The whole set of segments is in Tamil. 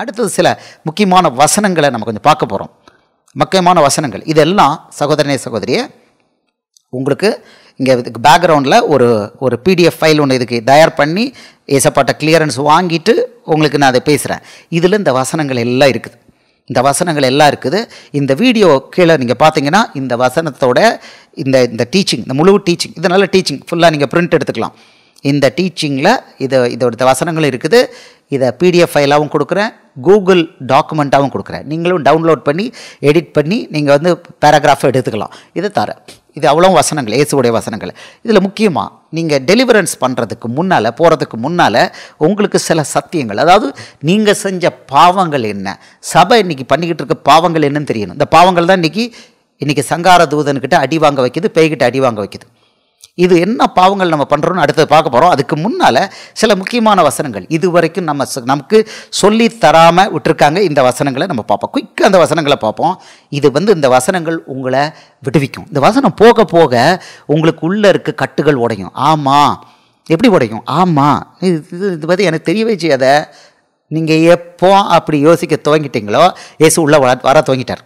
அடுத்தது சில முக்கியமான வசனங்களை நம்ம கொஞ்சம் பார்க்க போகிறோம் முக்கியமான வசனங்கள் இதெல்லாம் சகோதரனே சகோதரியே உங்களுக்கு இங்கே இதுக்கு பேக்ரவுண்டில் ஒரு ஒரு பிடிஎஃப் ஃபைல் ஒன்று இதுக்கு தயார் பண்ணி ஏசப்பாட்ட கிளியரன்ஸ் வாங்கிட்டு உங்களுக்கு நான் அதை பேசுகிறேன் இதில் இந்த வசனங்கள் எல்லாம் இருக்குது இந்த வசனங்கள் எல்லாம் இருக்குது இந்த வீடியோ கீழே நீங்கள் பார்த்தீங்கன்னா இந்த வசனத்தோட இந்த இந்த டீச்சிங் இந்த முழு டீச்சிங் இது நல்ல டீச்சிங் ஃபுல்லாக நீங்கள் பிரிண்ட் எடுத்துக்கலாம் இந்த டீச்சிங்கில் இது இதோட இந்த வசனங்கள் இருக்குது இதை பிடிஎஃப் ஃபைலாகவும் கொடுக்குறேன் கூகுள் டாக்குமெண்ட்டாகவும் கொடுக்குறேன் நீங்களும் டவுன்லோட் பண்ணி எடிட் பண்ணி நீங்கள் வந்து பேராகிராஃப் எடுத்துக்கலாம் இது தரேன் இது அவ்வளோ வசனங்கள் இயேசுவுடைய வசனங்கள் இதில் முக்கியமாக நீங்கள் டெலிவரன்ஸ் பண்ணுறதுக்கு முன்னால் போகிறதுக்கு முன்னால் உங்களுக்கு சில சத்தியங்கள் அதாவது நீங்கள் செஞ்ச பாவங்கள் என்ன சபை இன்னைக்கு பண்ணிக்கிட்டு இருக்க பாவங்கள் என்னன்னு தெரியணும் இந்த பாவங்கள் தான் இன்றைக்கி இன்றைக்கி சங்கார தூதன்கிட்ட அடி வாங்க வைக்குது பேய்கிட்ட அடி வாங்க வைக்குது இது என்ன பாவங்கள் நம்ம பண்ணுறோம்னு அடுத்தது பார்க்க போகிறோம் அதுக்கு முன்னால் சில முக்கியமான வசனங்கள் இது வரைக்கும் நம்ம ச- நமக்கு சொல்லி தராமல் விட்டுருக்காங்க இந்த வசனங்களை நம்ம பார்ப்போம் குயிக்காக அந்த வசனங்களை பார்ப்போம் இது வந்து இந்த வசனங்கள் உங்களை விடுவிக்கும் இந்த வசனம் போக போக உங்களுக்கு உள்ளே இருக்க கட்டுகள் உடையும் ஆமாம் எப்படி உடையும் ஆமாம் இது இது இது பற்றி எனக்கு தெரியவே செய்யாத நீங்கள் எப்போ அப்படி யோசிக்க துவங்கிட்டீங்களோ இயேசு உள்ளே வர வர துவங்கிட்டார்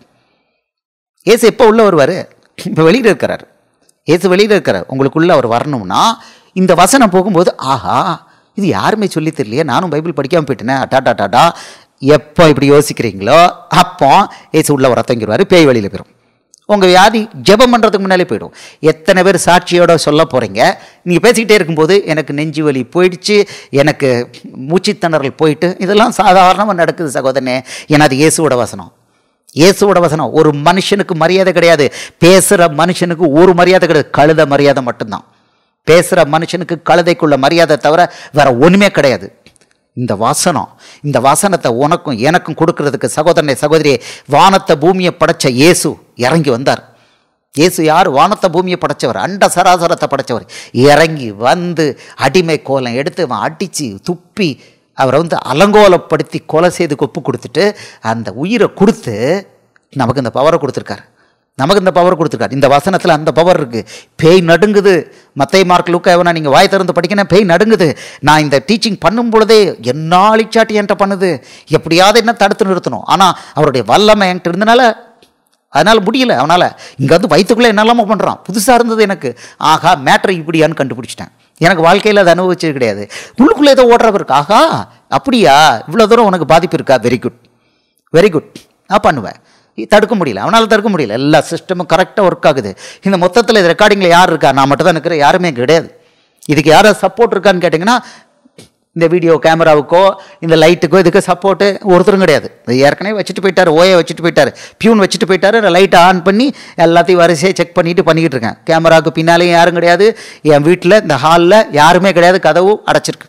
இயேசு எப்போ உள்ளே வருவார் இப்போ வெளியில் இருக்கிறார் இயேசு வெளியில் இருக்கிறார் உங்களுக்குள்ளே அவர் வரணும்னா இந்த வசனம் போகும்போது ஆஹா இது யாருமே சொல்லி தெரியலையே நானும் பைபிள் படிக்காமல் போயிட்டேனே டாடா டாடா எப்போ இப்படி யோசிக்கிறீங்களோ அப்போ இயேசு உள்ளே வர தங்கிடுவார் பேய் வெளியில் போயிடும் உங்கள் வியாதி ஜெபம் பண்ணுறதுக்கு முன்னாலே போயிடும் எத்தனை பேர் சாட்சியோட சொல்ல போகிறீங்க நீங்கள் பேசிக்கிட்டே இருக்கும்போது எனக்கு நெஞ்சு வலி போயிடுச்சு எனக்கு மூச்சுத்திணறல் போயிட்டு இதெல்லாம் சாதாரணமாக நடக்குது சகோதரனே ஏன்னா அது இயேசுவோட வசனம் இயேசுவோட வசனம் ஒரு மனுஷனுக்கு மரியாதை கிடையாது பேசுகிற மனுஷனுக்கு ஒரு மரியாதை கிடையாது கழுத மரியாதை மட்டும்தான் பேசுகிற மனுஷனுக்கு கழுதைக்குள்ள மரியாதை தவிர வேற ஒன்றுமே கிடையாது இந்த வசனம் இந்த வசனத்தை உனக்கும் எனக்கும் கொடுக்கறதுக்கு சகோதரனை சகோதரியே வானத்தை பூமியை படைச்ச இயேசு இறங்கி வந்தார் இயேசு யார் வானத்தை பூமியை படைச்சவர் அண்ட சராசரத்தை படைச்சவர் இறங்கி வந்து அடிமை கோலம் எடுத்து அவன் அடித்து துப்பி அவரை வந்து அலங்கோலப்படுத்தி கொலை செய்து கொப்பு கொடுத்துட்டு அந்த உயிரை கொடுத்து நமக்கு இந்த பவரை கொடுத்துருக்காரு நமக்கு இந்த பவர் கொடுத்துருக்காரு இந்த வசனத்தில் அந்த பவர் இருக்குது பேய் நடுங்குது மத்தை மார்க் லுக்கா எவனா நீங்கள் வாய் திறந்து படிக்கணும் பேய் நடுங்குது நான் இந்த டீச்சிங் பண்ணும் பொழுதே என்ன அழிச்சாட்டி என்கிட்ட பண்ணுது எப்படியாவது என்ன தடுத்து நிறுத்தணும் ஆனால் அவருடைய வல்லமை என்கிட்ட இருந்தனால அதனால் முடியல அவனால் இங்கே வந்து வயிற்றுக்குள்ளே என்னெல்லாமோ பண்ணுறான் புதுசாக இருந்தது எனக்கு ஆஹா மேட்ரு இப்படியான்னு கண்டுபிடிச்சிட்டேன் எனக்கு வாழ்க்கையில் அதை அனுபவிச்சது கிடையாது உள்ளுக்குள்ளே ஏதோ ஓடுறவர் இருக்கு ஆஹா அப்படியா இவ்வளோ தூரம் உனக்கு பாதிப்பு இருக்கா வெரி குட் வெரி குட் நான் பண்ணுவேன் இ- தடுக்க முடியல அவனால் தடுக்க முடியல எல்லா சிஸ்டமும் கரெக்டாக ஒர்க் ஆகுது இந்த மொத்தத்தில் இது ரெக்கார்டிங்கில் யார் இருக்கா நான் மட்டும் தான் இருக்கிறேன் யாருமே கிடையாது இதுக்கு யாராவது சப்போர்ட் இருக்கான்னு கேட்டிங்கன்னா இந்த வீடியோ கேமராவுக்கோ இந்த லைட்டுக்கோ இதுக்கு சப்போர்ட்டு ஒருத்தரும் கிடையாது இது ஏற்கனவே வச்சுட்டு போயிட்டார் ஓயை வச்சுட்டு போயிட்டார் பியூன் வச்சுட்டு போயிட்டாரு லைட்டை ஆன் பண்ணி எல்லாத்தையும் வரிசையாக செக் பண்ணிட்டு பண்ணிக்கிட்டு இருக்கேன் கேமராவுக்கு பின்னாலேயும் யாரும் கிடையாது என் வீட்டில் இந்த ஹாலில் யாருமே கிடையாது கதவு அடைச்சிருக்கு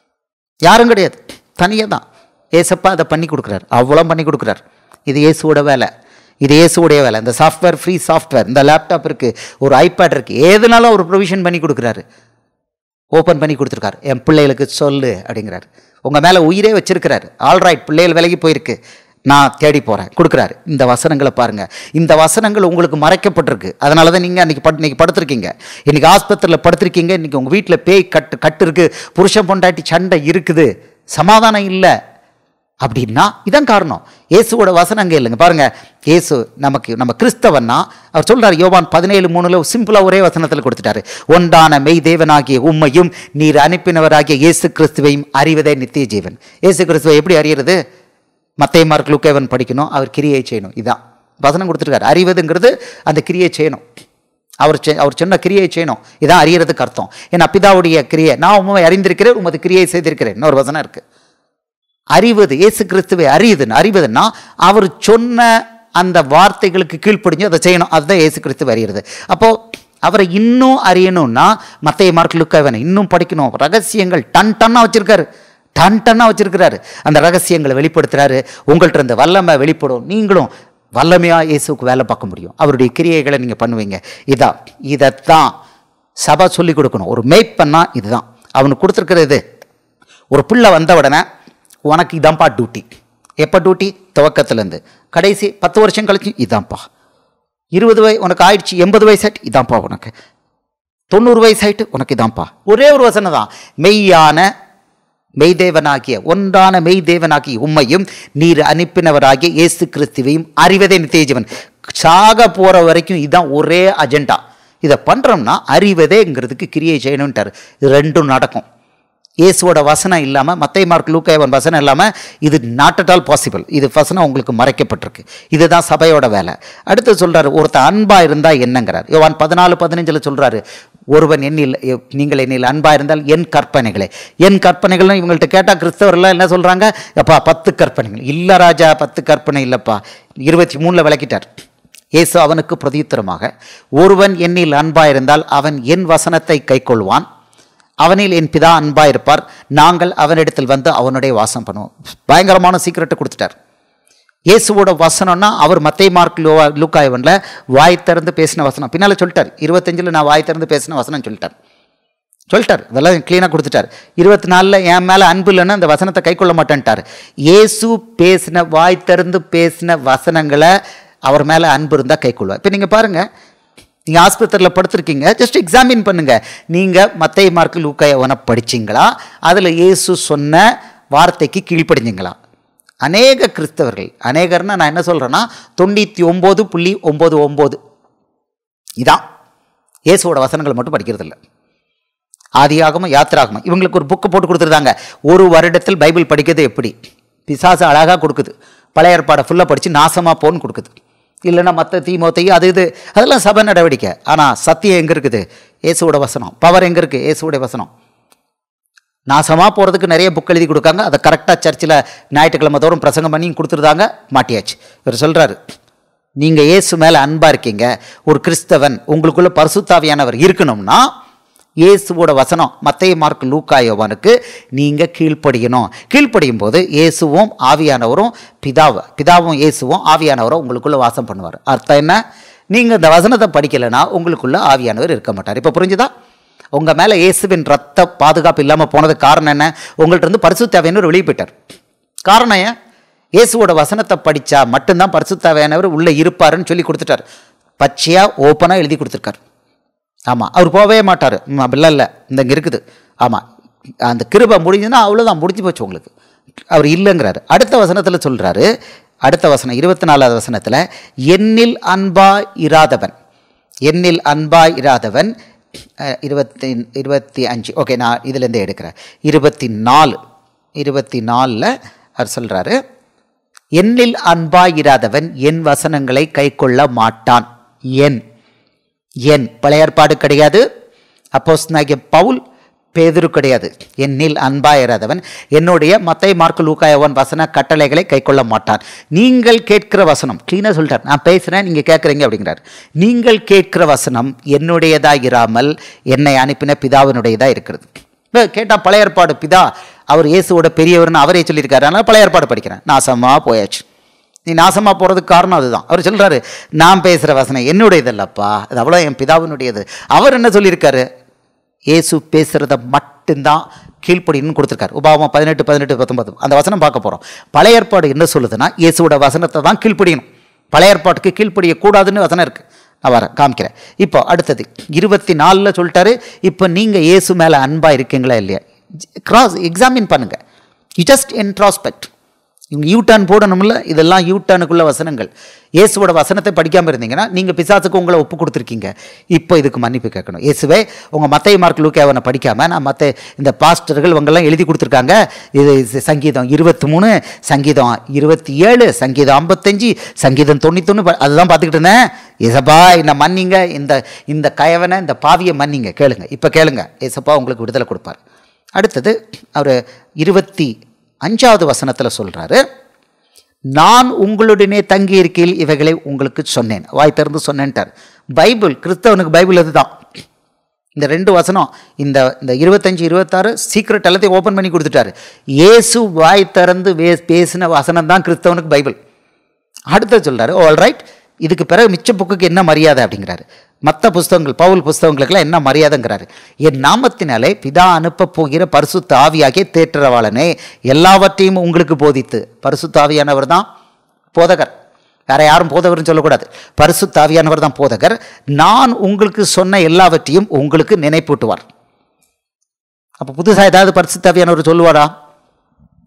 யாரும் கிடையாது தனியாக தான் ஏசப்பா அதை பண்ணி கொடுக்குறாரு அவ்வளோ பண்ணி கொடுக்குறாரு இது இயேசுவோட வேலை இது இயேசுவுடைய வேலை இந்த சாஃப்ட்வேர் ஃப்ரீ சாஃப்ட்வேர் இந்த லேப்டாப் இருக்குது ஒரு ஐபேட் இருக்குது ஏதுனாலும் அவர் ப்ரொவிஷன் பண்ணி கொடுக்குறாரு ஓப்பன் பண்ணி கொடுத்துருக்காரு என் பிள்ளைகளுக்கு சொல்லு அப்படிங்கிறாரு உங்கள் மேலே உயிரே வச்சிருக்கிறாரு ஆல்ரைட் பிள்ளைகள் விலகி போயிருக்கு நான் தேடி போகிறேன் கொடுக்குறாரு இந்த வசனங்களை பாருங்கள் இந்த வசனங்கள் உங்களுக்கு மறைக்கப்பட்டிருக்கு அதனால தான் நீங்கள் அன்றைக்கி பட் இன்னைக்கு படுத்திருக்கீங்க இன்றைக்கி ஆஸ்பத்திரியில் படுத்திருக்கீங்க இன்றைக்கி உங்கள் வீட்டில் பேய் கட்டு கட்டு இருக்குது புருஷன் பொண்டாட்டி சண்டை இருக்குது சமாதானம் இல்லை அப்படின்னா இதான் காரணம் இயேசுவோட வசனம் அங்கே இல்லைங்க பாருங்க இயேசு நமக்கு நம்ம கிறிஸ்தவன்னா அவர் சொல்றாரு யோவான் பதினேழு மூணுல சிம்பிளாக ஒரே வசனத்தில் கொடுத்துட்டாரு ஒன்றான மெய் தேவனாகிய உம்மையும் நீர் அனுப்பினவராகிய இயேசு கிறிஸ்துவையும் அறிவதே நித்திய ஜீவன் இயேசு கிறிஸ்துவை எப்படி அறியறது மத்திய மார்க் லுக்கேவன் படிக்கணும் அவர் கிரியை செய்யணும் இதான் வசனம் கொடுத்துருக்காரு அறிவதுங்கிறது அந்த கிரியை செய்யணும் அவர் செ- அவர் சொன்ன கிரியை செய்யணும் இதான் அறியறதுக்கு அர்த்தம் என் அப்பிதாவுடைய கிரியை நான் உண்மை அறிந்திருக்கிறேன் உமது கிரியை செய்திருக்கிறேன் இன்னொரு வசனம் இருக்குது அறிவது இயேசு கிறிஸ்துவை அறியுதுன்னு அறிவதுன்னா அவர் சொன்ன அந்த வார்த்தைகளுக்கு கீழ்ப்படிஞ்சு அதை செய்யணும் அதுதான் இயேசு கிறிஸ்துவை அறியிறது அப்போது அவரை இன்னும் அறியணும்னா மத்திய மார்க் லுக்காவனை இன்னும் படிக்கணும் ரகசியங்கள் டன் டன்னாக வச்சிருக்காரு டன் டன்னாக வச்சிருக்கிறாரு அந்த ரகசியங்களை வெளிப்படுத்துறாரு உங்கள்கிட்ட இந்த வல்லமை வெளிப்படும் நீங்களும் வல்லமையாக இயேசுவுக்கு வேலை பார்க்க முடியும் அவருடைய கிரியைகளை நீங்கள் பண்ணுவீங்க இதான் இதைத்தான் சபை சொல்லி கொடுக்கணும் ஒரு மேய்ப்பன்னா இதுதான் அவனுக்கு கொடுத்துருக்கிறது இது ஒரு பிள்ளை வந்த உடனே உனக்கு இதான்ப்பா டியூட்டி எப்போ டியூட்டி துவக்கத்துலேருந்து கடைசி பத்து வருஷம் கழிச்சு இதான்ப்பா இருபது வய உனக்கு ஆயிடுச்சு எண்பது வயசாயிட்டு இதான்ப்பா உனக்கு தொண்ணூறு வயசாயிட்டு உனக்கு இதான்ப்பா ஒரே ஒரு வசனம் தான் மெய்யான மெய்தேவனாகிய ஒன்றான மெய்தேவனாகிய உம்மையும் நீர் அனுப்பினவராகிய இயேசு கிறிஸ்துவையும் அறிவதே நித்திய ஜீவன் சாக போற வரைக்கும் இதுதான் ஒரே அஜெண்டா இதை பண்றோம்னா அறிவதேங்கிறதுக்கு கிரியை செய்யணும்ட்டார் இது ரெண்டும் நடக்கும் இயேசுவோட வசனம் இல்லாமல் மத்தை மார்க் லூக்காயவன் வசனம் இல்லாமல் இது நாட் அட் ஆல் பாசிபிள் இது வசனம் உங்களுக்கு மறைக்கப்பட்டிருக்கு இதுதான் சபையோட வேலை அடுத்து சொல்றாரு ஒருத்தன் அன்பா இருந்தா என்னங்கிறார் யோவான் பதினாலு பதினஞ்சில் சொல்றாரு ஒருவன் என்னில் எ- நீங்கள் என்னில் அன்பா இருந்தால் என் கற்பனைகளே என் கற்பனைகள்னு இவங்கள்ட்ட கேட்டால் கிறிஸ்தவர்லாம் என்ன சொல்றாங்க அப்பா பத்து கற்பனைகள் இல்லை ராஜா பத்து கற்பனை இல்லைப்பா இருபத்தி மூணில் விளக்கிட்டார் இயேசு அவனுக்கு பிரதியுத்தரமாக ஒருவன் என்னில் அன்பாயிருந்தால் அவன் என் வசனத்தை கைக்கொள்வான் அவனில் என் பிதா அன்பாயிருப்பார் நாங்கள் அவனிடத்தில் வந்து அவனுடைய வாசம் பண்ணுவோம் பயங்கரமான சீக்கிரட்டை கொடுத்துட்டார் இயேசுவோட வசனம்னா அவர் மத்தை மார்க் லூவா லூக்காயவனில் வாய் திறந்து பேசின வசனம் பின்னால் சொல்லிட்டார் இருபத்தஞ்சில் நான் வாய் திறந்து பேசின வசனம் சொல்லிட்டார் சொல்லிட்டார் இதெல்லாம் க்ளீனாக கொடுத்துட்டார் இருபத்தி நாலில் என் மேலே அன்பு இல்லைன்னு அந்த வசனத்தை கை கொள்ள மாட்டேன்ட்டார் இயேசு பேசின வாய் திறந்து பேசின வசனங்களை அவர் மேலே அன்பு இருந்தால் கை கொள்வார் இப்போ நீங்கள் பாருங்கள் நீங்கள் ஆஸ்பத்திரியில் படுத்திருக்கீங்க ஜஸ்ட் எக்ஸாமின் பண்ணுங்கள் நீங்கள் மத்தை மார்க் லூக்காயவனை படிச்சீங்களா அதில் இயேசு சொன்ன வார்த்தைக்கு கீழ்ப்படிஞ்சீங்களா அநேக கிறிஸ்தவர்கள் அநேகர்னா நான் என்ன சொல்கிறேன்னா தொண்ணூற்றி ஒம்பது புள்ளி ஒம்பது ஒம்பது இதான் இயேசுவோட வசனங்களை மட்டும் படிக்கிறதில்ல ஆதியாகமம் யாத்திராகமம் இவங்களுக்கு ஒரு புக்கு போட்டு கொடுத்துருந்தாங்க ஒரு வருடத்தில் பைபிள் படிக்கிறது எப்படி பிசாசு அழகாக கொடுக்குது பழைய ஏற்பாடை ஃபுல்லாக படித்து நாசமாக போன்னு கொடுக்குது இல்லைன்னா மற்ற தீமோத்தையும் அது இது அதெல்லாம் சபை நடவடிக்கை ஆனால் சத்தியம் எங்கே இருக்குது இயேசுவோட வசனம் பவர் எங்கே இருக்குது இயேசுவோட வசனம் நாசமாக போகிறதுக்கு நிறைய புக் எழுதி கொடுக்காங்க அதை கரெக்டாக சர்ச்சில் ஞாயிற்றுக்கிழமை தோறும் பிரசங்கம் பண்ணி கொடுத்துருந்தாங்க மாட்டியாச்சு இவர் சொல்கிறாரு நீங்கள் இயேசு மேலே அன்பாக இருக்கீங்க ஒரு கிறிஸ்தவன் உங்களுக்குள்ள பரிசுத்தாவியானவர் இருக்கணும்னா இயேசுவோட வசனம் மத்தேய மார்க் லூக்காயோவானுக்கு நீங்கள் கீழ்ப்படியணும் கீழ்ப்படியும் போது இயேசுவும் ஆவியானவரும் பிதாவை பிதாவும் இயேசுவும் ஆவியானவரும் உங்களுக்குள்ள வாசம் பண்ணுவார் அர்த்தம் என்ன நீங்கள் இந்த வசனத்தை படிக்கலைன்னா உங்களுக்குள்ள ஆவியானவர் இருக்க மாட்டார் இப்போ புரிஞ்சுதா உங்கள் மேலே இயேசுவின் ரத்த பாதுகாப்பு இல்லாமல் போனதுக்கு காரணம் என்ன உங்கள்ட்ட இருந்து பரிசுத்தாவியானவர் வெளியே போயிட்டார் காரணம் ஏன் இயேசுவோட வசனத்தை படித்தா மட்டும்தான் பரிசுத்தாவியானவர் உள்ளே இருப்பாருன்னு சொல்லி கொடுத்துட்டார் பச்சையாக ஓப்பனாக எழுதி கொடுத்துருக்காரு ஆமாம் அவர் போகவே மாட்டார் ம், அப்படிலாம் இல்லை இந்த இங்கே இருக்குது ஆமாம் அந்த கிருபை முடிஞ்சுன்னா அவ்வளோதான் முடிஞ்சு போச்சு உங்களுக்கு அவர் இல்லைங்கிறாரு அடுத்த வசனத்தில் சொல்கிறாரு அடுத்த வசனம் இருபத்தி நாலாவது வசனத்தில் என்னில் அன்பா இராதவன் என்னில் அன்பா இராதவன் அஹ், இருபத்தி இருபத்தி அஞ்சு ஓகே நான் இதுலேருந்தே எடுக்கிறேன் இருபத்தி நாலு இருபத்தி நாலில் அவர் சொல்கிறாரு என்னில் அன்பாயிராதவன் என் வசனங்களை கைக்கொள்ள மாட்டான் என் என் பழைய ஏற்பாடு கிடையாது அப்போஸ் பவுல் பேதுரு கிடையாது என்னில் அன்பாயிராதவன் என்னுடைய மத்தை மார்க்கு லூக்காயவன் வசன கட்டளைகளை கைக்கொள்ள மாட்டான் நீங்கள் கேட்கிற வசனம் க்ளீனாக சொல்லிட்டார் நான் பேசுகிறேன் நீங்கள் கேட்குறீங்க அப்படிங்கிறார் நீங்கள் கேட்கிற வசனம் என்னுடையதாக இராமல் என்னை அனுப்பின பிதாவினுடையதாக இருக்கிறது கேட்டால் பழைய ஏற்பாடு பிதா அவர் இயேசுவோட பெரியவர்னு அவரே சொல்லியிருக்காரு அதனால் பழைய ஏற்பாடு படிக்கிறேன் நாசமாக போயாச்சு நீ நாசமாக போகிறதுக்கு காரணம் அதுதான் அவர் சொல்கிறாரு நான் பேசுகிற வசனம் என்னுடையதல்லப்பா அது அவ்வளோ என் பிதாவினுடையது அவர் என்ன சொல்லியிருக்காரு இயேசு பேசுகிறத மட்டும்தான் கீழ்ப்படின்னு கொடுத்துருக்காரு உபாவம் பதினெட்டு பதினெட்டு பத்தொன்பது அந்த வசனம் பார்க்க போகிறோம் பழைய ஏற்பாடு என்ன சொல்லுதுன்னா இயேசுவோட வசனத்தை தான் கீழ்ப்படியணும் பழைய ஏற்பாட்டுக்கு கீழ்ப்படியக்கூடாதுன்னு வசனம் இருக்குது நான் வரேன் காமிக்கிறேன் இப்போ அடுத்தது இருபத்தி நாலில் சொல்லிட்டாரு இப்போ நீங்கள் இயேசு மேலே அன்பாக இருக்கீங்களா இல்லையா கிராஸ் எக்ஸாமின் பண்ணுங்கள் யூ ஜஸ்ட் இன்ட்ராஸ்பெக்ட் இவங்க யூ டர்ன் போடணும்ல இதெல்லாம் யூ டர்னுக்குள்ள வசனங்கள் இயேசுவோட வசனத்தை படிக்காமல் இருந்தீங்கன்னா நீங்கள் பிசாசுக்கு உங்களை ஒப்பு கொடுத்துருக்கீங்க இப்போ இதுக்கு மன்னிப்பு கேட்கணும் இயேசுவே உங்கள் மத்திய மார்க் லூக்கேவனை படிக்காமல் நான் மற்ற இந்த பாஸ்டர்கள் இவங்கெல்லாம் எழுதி கொடுத்துருக்காங்க இது இது சங்கீதம் இருபத்தி மூணு சங்கீதம் இருபத்தி ஏழு சங்கீதம் ஐம்பத்தஞ்சு சங்கீதம் தொண்ணூத்தொன்று அதுதான் பார்த்துக்கிட்டு இருந்தேன் ஏசப்பா என்னை மன்னிங்க இந்த இந்த கயவனை இந்த பாவியை மன்னிங்க கேளுங்க இப்போ கேளுங்க ஏசப்பா உங்களுக்கு விடுதலை கொடுப்பார் அடுத்தது அவர் இருபத்தி அஞ்சாவது வசனத்தில் சொல்கிறாரு நான் உங்களுடனே தங்கி இருக்கையில் இவைகளை உங்களுக்கு சொன்னேன் வாய் திறந்து சொன்னேன்ட்டார் பைபிள் கிறிஸ்தவனுக்கு பைபிள் அதுதான் இந்த ரெண்டு வசனம் இந்த இந்த இருபத்தஞ்சு இருபத்தாறு சீக்ரெட் எல்லாத்தையும் ஓப்பன் பண்ணி கொடுத்துட்டாரு இயேசு வாய் திறந்து வே பேசின வசனம் தான் கிறிஸ்தவனுக்கு பைபிள் அடுத்து சொல்றாரு ஆல் ரைட் இதுக்கு பிறகு மிச்ச புக்குக்கு என்ன மரியாதை அப்படிங்கிறாரு மற்ற புஸ்தகங்கள் பவுல் புஸ்தகங்களுக்கெல்லாம் என்ன மரியாதைங்கிறாரு என் நாமத்தினாலே பிதா அனுப்ப போகிற பரிசுத்த ஆவியாகிய தேற்றரவாளனே எல்லாவற்றையும் உங்களுக்கு போதித்து பரிசுத்த ஆவியானவர் தான் போதகர் வேற யாரும் போதகர்னு சொல்லக்கூடாது பரிசுத்த ஆவியானவர் தான் போதகர் நான் உங்களுக்கு சொன்ன எல்லாவற்றையும் உங்களுக்கு நினைப்பூட்டுவார் அப்போ புதுசாக ஏதாவது பரிசுத்த ஆவியானவர் சொல்லுவாரா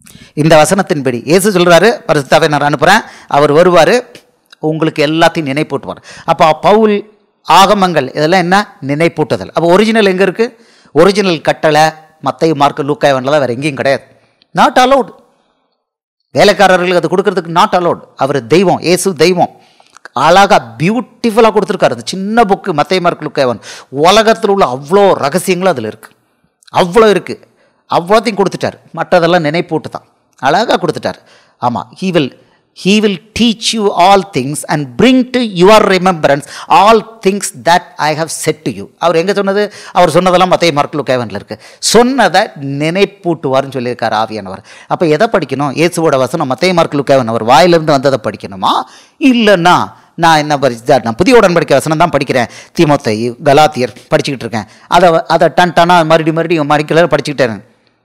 இந்த வசனத்தின்படி இயேசு சொல்றாரு பரிசுத்தாவை நான் அனுப்புகிறேன் அவர் வருவார் உங்களுக்கு எல்லாத்தையும் நினைப்பூட்டுவார் அப்போ பவுல் ஆகமங்கள் இதெல்லாம் என்ன நினைப்பூட்டுதல் அப்போ ஒரிஜினல் எங்கே இருக்குது ஒரிஜினல் கட்டளை மத்தை மார்க்கு லூக்காயவன்லாம் வேறு எங்கேயும் கிடையாது நாட் அலௌட் வேலைக்காரர்களுக்கு அது கொடுக்கறதுக்கு நாட் அலௌட் அவர் தெய்வம் இயேசு தெய்வம் அழகாக பியூட்டிஃபுல்லாக கொடுத்துருக்காரு அந்த சின்ன புக்கு மத்தை மார்க் லுக்கேவன் உலகத்தில் உள்ள அவ்வளோ ரகசியங்களும் அதில் இருக்குது அவ்வளோ இருக்குது அவ்வளோத்தையும் கொடுத்துட்டார் மற்றதெல்லாம் நினைப்பூட்டு தான் அழகாக கொடுத்துட்டார் ஆமாம் he will he will teach you all things and bring to your remembrance all things that I have said to you அவர் எங்கே சொன்னது அவர் சொன்னதெல்லாம் மத்திய மார்க் லுக்கேவனில் இருக்குது சொன்னதை நினைப்பூட்டுவார்னு சொல்லியிருக்கார் ஆவியானவர் அப்போ எதை படிக்கணும் இயேசுவோட வசனம் மத்திய மார்க் லுக்கேவன் அவர் வாயிலிருந்து வந்ததை படிக்கணுமா இல்லைன்னா நான் என்ன படிச்சு நான் புதிய உடன்படிக்கை வசனம் தான் படிக்கிறேன் தீமோத்தை கலாத்தியர் படிச்சுக்கிட்டு இருக்கேன் அதை அதை டன் டனா மறுபடியும் மறுபடியும் மறுக்கல படிச்சுக்கிட்டேன்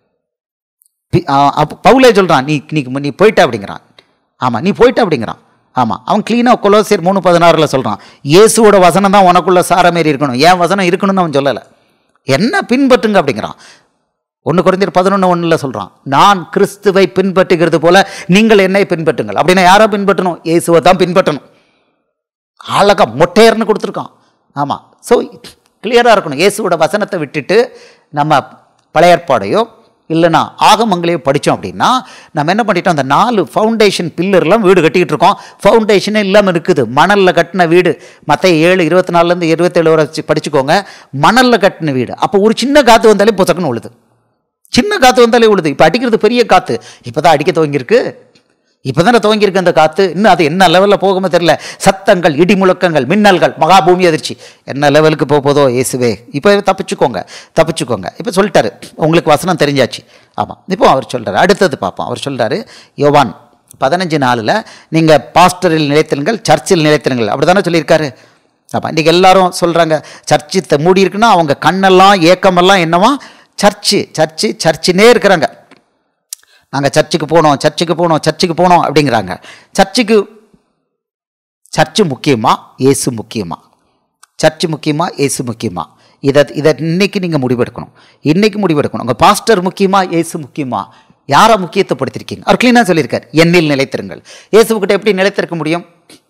பி- ஆ, அப்ப பவுலே சொல்கிறான் நீ நீ நீ போயிட்ட அப்படிங்கிறான் ஆமாம் நீ போயிட்ட அப்படிங்கிறான் ஆமாம் அவன் க்ளீனாக கொலோசியர் மூணு பதினாறில் சொல்கிறான் இயேசுவோட வசனம் தான் உனக்குள்ள சாரமேறி இருக்கணும் என் வசனம் இருக்கணும்னு அவன் சொல்லலை என்ன பின்பற்றுங்க அப்படிங்கிறான் ஒன்று குறைந்தர் பதினொன்று ஒன்றில் சொல்கிறான் நான் கிறிஸ்துவை பின்பற்றுகிறது போல நீங்கள் என்னை பின்பற்றுங்கள் அப்படின்னா யாரை பின்பற்றணும் இயேசுவை தான் பின்பற்றணும் அழகா மொட்டையர்னு கொடுத்துருக்கான் ஆமாம் ஸோ கிளியராக இருக்கணும் இயேசுவோட வசனத்தை விட்டுட்டு நம்ம பழைய ஏற்பாடையோ இல்லைன்னா ஆகமங்களையோ படித்தோம் அப்படின்னா நம்ம என்ன பண்ணிட்டோம் அந்த நாலு ஃபவுண்டேஷன் பில்லர்லாம் வீடு கட்டிக்கிட்டு இருக்கோம் ஃபவுண்டேஷனே இல்லாமல் இருக்குது மணலில் கட்டின வீடு மற்ற ஏழு இருபத்தி நாலுலேருந்து இருபத்தேழு வரை வச்சு படிச்சுக்கோங்க மணலில் கட்டின வீடு அப்போ ஒரு சின்ன காற்று வந்தாலே பொசக்குன்னு உழுது சின்ன காற்று வந்தாலே உழுது இப்போ அடிக்கிறது பெரிய காற்று இப்போ தான் அடிக்க துவங்கியிருக்கு இப்போ தானே துவங்கியிருக்கு அந்த காற்று இன்னும் அது என்ன லெவலில் போகுமோ தெரியல சத்தங்கள் இடி முழக்கங்கள் மின்னல்கள் மகாபூமி அதிர்ச்சி என்ன லெவலுக்கு போக போதோ இயேசுவே இப்போ தப்பிச்சுக்கோங்க தப்பிச்சுக்கோங்க இப்போ சொல்லிட்டாரு உங்களுக்கு வசனம் தெரிஞ்சாச்சு ஆமாம் இப்போ அவர் சொல்கிறார் அடுத்தது பார்ப்போம் அவர் சொல்கிறாரு யோவான் பதினஞ்சு நாளில் நீங்கள் பாஸ்டரில் நிலைத்திருங்கள் சர்ச்சில் நிலைத்திருங்கள் அப்படி தானே சொல்லியிருக்காரு ஆமாம் இன்றைக்கி எல்லாரும் சொல்கிறாங்க சர்ச்சு த- மூடி இருக்குன்னா அவங்க கண்ணெல்லாம் ஏக்கமெல்லாம் என்னவா சர்ச்சு சர்ச்சு சர்ச்சினே இருக்கிறாங்க நாங்கள் சர்ச்சுக்கு போனோம் சர்ச்சுக்கு போனோம் சர்ச்சுக்கு போனோம் அப்படிங்கிறாங்க சர்ச்சுக்கு சர்ச்சு முக்கியமா இயேசு முக்கியமா சர்ச்சு முக்கியமா இயேசு முக்கியமா இதை இதை இன்னைக்கு நீங்கள் முடிவெடுக்கணும் இன்னைக்கு முடிவெடுக்கணும் உங்கள் பாஸ்டர் முக்கியமா இயேசு முக்கியமா யாரை முக்கியத்துவப்படுத்திருக்கீங்க அவர் க்ளீனாக சொல்லியிருக்கார் என்னில் நிலைத்திருங்கள் இயேசுக்கிட்ட எப்படி நிலைத்திருக்க முடியும்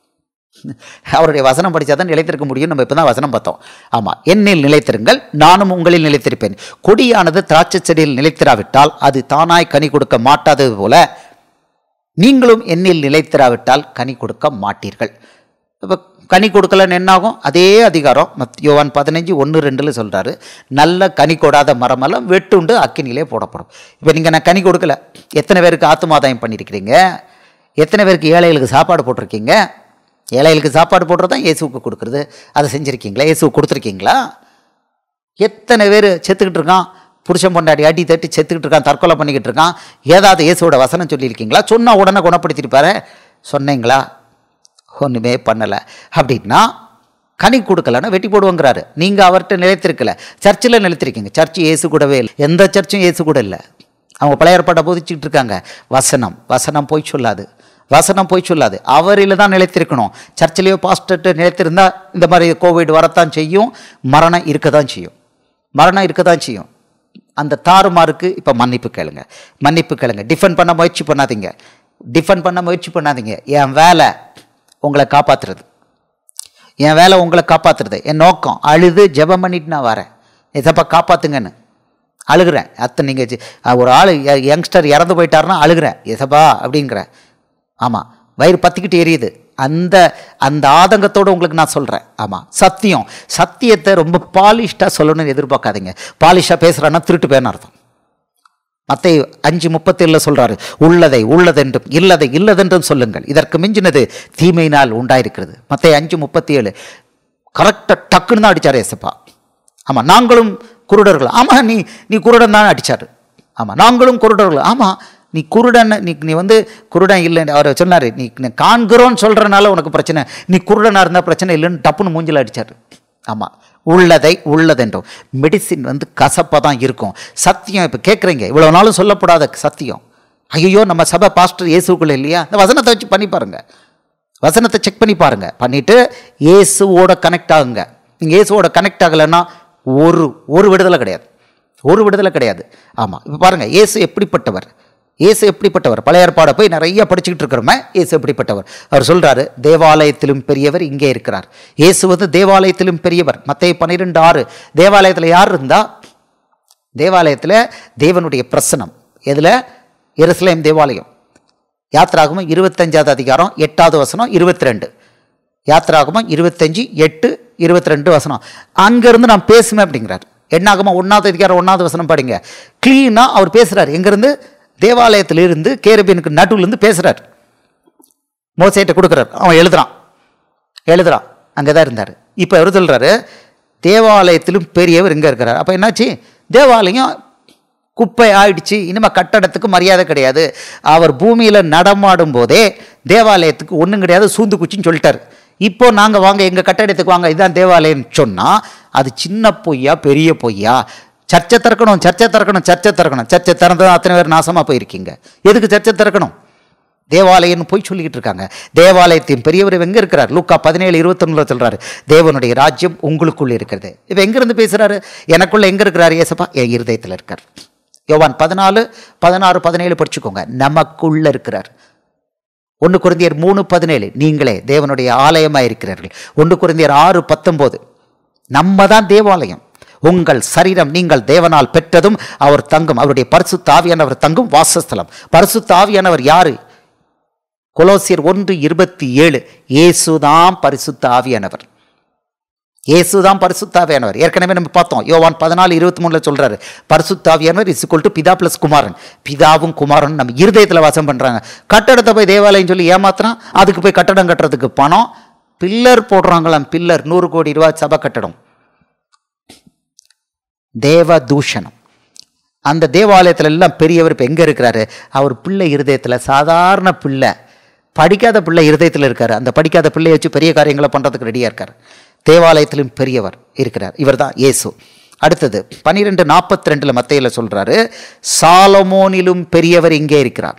அவருடைய வசனம் படித்தா தான் நிலைத்திருக்க முடியும் நம்ம இப்போ தான் வசனம் பார்த்தோம் ஆமாம் என்னில் நிலைத்திருங்கள் நானும் உங்களில் நிலைத்திருப்பேன் கொடியானது திராட்சை செடியில் நிலைத்திராவிட்டால் அது தானாய் கனி கொடுக்க மாட்டாதது போல நீங்களும் என்னில் நிலைத்திராவிட்டால் கனி கொடுக்க மாட்டீர்கள் இப்போ கனி கொடுக்கலன்னு என்னாகும் அதே அதிகாரம் மத் யோவான் பதினஞ்சு ஒன்று ரெண்டில் சொல்கிறாரு நல்ல கனி கொடாத மரமெல்லாம் வெட்டுண்டு அக்கினிலே போடப்படும் இப்போ நீங்கள் நான் கனி கொடுக்கல எத்தனை பேருக்கு ஆத்துமாதாயம் பண்ணியிருக்கிறீங்க எத்தனை பேருக்கு ஏழைகளுக்கு சாப்பாடு போட்டிருக்கீங்க ஏழைகளுக்கு சாப்பாடு போடுறது தான் இயேசுவுக்கு கொடுக்குறது அதை செஞ்சுருக்கீங்களா இயேசுவுக்கு கொடுத்துருக்கீங்களா எத்தனை பேர் செத்துக்கிட்டு இருக்கான் புருஷன் பொண்டாடி அடி தட்டி செத்துக்கிட்டு இருக்கான் தற்கொலை பண்ணிக்கிட்டு இருக்கான் ஏதாவது இயேசுவோட வசனம் சொல்லியிருக்கீங்களா சொன்ன உடனே குணப்படுத்திருப்பாரு சொன்னீங்களா ஒன்றுமே பண்ணலை அப்படின்னா கனி கொடுக்கலன்னா வெட்டி போடுவோங்கிறாரு நீங்கள் அவர்கிட்ட நிலைத்திருக்கல சர்ச்சில் நிலைத்திருக்கீங்க சர்ச் இயேசு கூடவே இல்லை எந்த சர்ச்சும் இயேசு கூட இல்லை அவங்க பழைய ஏற்பாட்டை போதிச்சுட்டு இருக்காங்க வசனம் வசனம் போய் சொல்லாது வசனம் போய் சொல்லாது அவரில் தான் நிலைத்திருக்கணும் சர்ச்சிலேயோ பாஸ்டர்கிட்ட நிலைத்திருந்தா இந்த மாதிரி கோவிட் வரத்தான் செய்யும் மரணம் இருக்க தான் செய்யும் மரணம் இருக்க தான் செய்யும் அந்த தாறுமாறுக்கு இப்போ மன்னிப்பு கேளுங்க மன்னிப்பு கேளுங்க டிஃபெண்ட் பண்ண முயற்சி பண்ணாதீங்க டிஃபெண்ட் பண்ண முயற்சி பண்ணாதீங்க என் வேலை உங்களை காப்பாற்றுறது என் வேலை உங்களை காப்பாற்றுறது என் நோக்கம் அழுது ஜெபம் பண்ணிட்டு நான் வரேன் எதப்பா காப்பாற்றுங்கன்னு அழுகிறேன் அத்தை நீங்கள் ஒரு ஆள் யங்ஸ்டர் இறந்து போயிட்டாருன்னா அழுகிறேன் எசப்பா அப்படிங்கிறேன் ஆமாம் வயிறு பற்றிக்கிட்டு எரியுது அந்த அந்த ஆதங்கத்தோடு உங்களுக்கு நான் சொல்கிறேன் ஆமாம் சத்தியம் சத்தியத்தை ரொம்ப பாலிஷ்டாக சொல்லணும்னு எதிர்பார்க்காதீங்க பாலிஷாக பேசுகிறான்னா திருட்டு பேர்னு அர்த்தம் மத்தை அஞ்சு முப்பத்தேழில் சொல்கிறாரு உள்ளதை உள்ளதென்றும் இல்லதை இல்லதென்றும் சொல்லுங்கள் இதற்கு மிஞ்சினது தீமையினால் உண்டாயிருக்கிறது மத்தை அஞ்சு முப்பத்தி ஏழு கரெக்டாக டக்குன்னு தான் அடித்தார் ஏசப்பா ஆமாம் நாங்களும் குருடர்கள் ஆமாம் நீ நீ குருடன் தான் அடித்தார் ஆமாம் நாங்களும் குருடர்கள் ஆமாம் நீ குருடன் நீ நீ வந்து குருடன் இல்லைன்னு அவர் சொன்னார் நீ நீ காண்கிறோன்னு சொல்கிறனால உனக்கு பிரச்சனை நீ குருடனாக இருந்தால் பிரச்சனை இல்லைன்னு டப்புன்னு மூஞ்சில் அடித்தார் ஆமாம் உள்ளதை உள்ளதென்றோம் மெடிசின் வந்து கசப்பாக தான் இருக்கும் சத்தியம் இப்போ கேட்குறீங்க இவ்வளோ நாளும் சொல்லப்படாத சத்தியம் ஐயோ நம்ம சபை பாஸ்டர் இயேசுக்குள்ள இல்லையா இந்த வசனத்தை வச்சு பண்ணி பாருங்க வசனத்தை செக் பண்ணி பாருங்க பண்ணிட்டு இயேசுவோட கனெக்ட் ஆகுங்க நீங்கள் இயேசுவோட கனெக்ட் ஆகலைன்னா ஒரு ஒரு விடுதலை கிடையாது ஒரு விடுதலை கிடையாது ஆமாம் இப்போ பாருங்கள் இயேசு எப்படிப்பட்டவர் இயேசு எப்படிப்பட்டவர் பழைய ஏற்பாடை போய் நிறைய படிச்சுக்கிட்டு இருக்கிறோமே இயேசு எப்படிப்பட்டவர் அவர் சொல்றாரு தேவாலயத்திலும் பெரியவர் இங்கே இருக்கிறார் இயேசு வந்து தேவாலயத்திலும் பெரியவர் மத்திய பன்னிரெண்டு ஆறு தேவாலயத்தில் யார் இருந்தா தேவாலயத்தில் தேவனுடைய பிரசனம் எதில் எருசலேம் தேவாலயம் யாத்ராகமம் இருபத்தஞ்சாவது அதிகாரம் எட்டாவது வசனம் இருபத்தி ரெண்டு யாத்ராகமம் இருபத்தஞ்சு எட்டு இருபத்தி ரெண்டு வசனம் அங்கேருந்து நான் பேசுவேன் அப்படிங்கிறார் என்னாகமா ஒன்றாவது அதிகாரம் ஒன்றாவது வசனம் படிங்க க்ளீனாக அவர் பேசுகிறார் எங்கேருந்து தேவாலயத்திலிருந்து கேரபீனுக்கு நடுவுலேருந்து பேசுகிறார் மோசைட்ட கொடுக்குறார் அவன் எழுதுறான் எழுதுறான் அங்கே தான் இருந்தார் இப்போ அவர் சொல்கிறாரு தேவாலயத்திலும் பெரியவர் இங்கே இருக்கிறார் அப்போ என்னாச்சு தேவாலயம் குப்பை ஆயிடுச்சு இனிமேல் கட்டடத்துக்கு மரியாதை கிடையாது அவர் பூமியில் நடமாடும் போதே தேவாலயத்துக்கு ஒன்றும் கிடையாது சூந்து குச்சின்னு சொல்லிட்டார் இப்போ நாங்கள் வாங்க எங்கள் கட்டடத்துக்கு வாங்க இதுதான் தேவாலயம்னு சொன்னால் அது சின்ன பொய்யா பெரிய பொய்யா சர்ச்சை திறக்கணும் சர்ச்சை திறக்கணும் சர்ச்சை திறக்கணும் சர்ச்சை திறந்தது அத்தனை பேர் நாசமாக போயிருக்கீங்க எதுக்கு சர்ச்சை திறக்கணும் தேவாலயம்னு போய் சொல்லிக்கிட்டு இருக்காங்க தேவாலயத்தின் பெரியவர் எங்கே இருக்கிறார் லூக்கா பதினேழு இருபத்தொன்னுல சொல்றாரு தேவனுடைய ராஜ்யம் உங்களுக்குள்ள இருக்கிறது இப்போ எங்கேருந்து பேசுறாரு எனக்குள்ள எங்கே இருக்கிறாரு ஏசப்பா என் இருதயத்தில் இருக்கார் யோவான் பதினாலு பதினாறு பதினேழு படிச்சுக்கோங்க நமக்குள்ள இருக்கிறார் ஒன்று குருந்தியர் மூணு பதினேழு நீங்களே தேவனுடைய ஆலயமாக இருக்கிறார்கள் ஒன்று குருந்தியர் ஆறு பத்தொம்போது நம்ம தான் தேவாலயம் உங்கள் சரீரம் நீங்கள் தேவனால் பெற்றதும் அவர் தங்கும் அவருடைய பரிசுத்த ஆவியானவர் தங்கும் வாசஸ்தலம் பரிசுத்த ஆவியானவர் யாரு கொலோசியர் ஒன்று இருபத்தி ஏழு இயேசுதான் பரிசுத்த ஆவியானவர் இயேசுதான் பரிசுத்த ஆவியானவர் ஏற்கனவே நம்ம பார்த்தோம் யோவான் பதினாலு இருபத்தி மூணுல சொல்றாரு பரிசுத்த ஆவியானவர் இஸ் டு பிதா பிளஸ் குமாரன் பிதாவும் குமாரன் நம்ம இருதயத்தில் வாசம் பண்றாங்க கட்டடத்தை போய் தேவாலயம் சொல்லி ஏமாத்துறான் அதுக்கு போய் கட்டடம் கட்டுறதுக்கு பணம் பில்லர் போடுறாங்களாம் பில்லர் நூறு கோடி ரூபாய் சபை கட்டடம் தேவ தூஷணம் அந்த தேவாலயத்துல எல்லாம் பெரியவர் இப்போ எங்கே இருக்கிறாரு அவர் பிள்ளை இருதயத்தில் சாதாரண பிள்ளை படிக்காத பிள்ளை இருதயத்தில் இருக்காரு அந்த படிக்காத பிள்ளையை வச்சு பெரிய காரியங்களை பண்ணுறதுக்கு ரெடியாக இருக்கார் தேவாலயத்திலும் பெரியவர் இருக்கிறார் இவர் தான் இயேசு அடுத்தது பன்னிரெண்டு நாற்பத்தி ரெண்டில் மத்தையில் சொல்கிறாரு சாலமோனிலும் பெரியவர் இங்கே இருக்கிறார்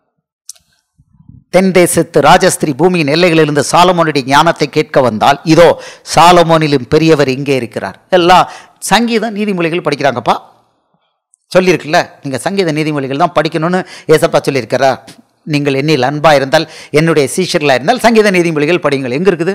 தென் தேசத்து ராஜஸ்திரி பூமியின் எல்லைகளிலிருந்து சாலமோனுடைய ஞானத்தை கேட்க வந்தால் இதோ சாலமோனிலும் பெரியவர் இங்கே இருக்கிறார் எல்லாம் சங்கீத நீதிமொழிகள் படிக்கிறாங்கப்பா சொல்லியிருக்குல்ல நீங்கள் சங்கீத நீதிமொழிகள் தான் படிக்கணும்னு ஏசப்பா சொல்லியிருக்கிறா நீங்கள் என்னில் அன்பாக இருந்தால் என்னுடைய சீஷர்களாக இருந்தால் சங்கீத நீதிமொழிகள் படிங்கள் எங்கே இருக்குது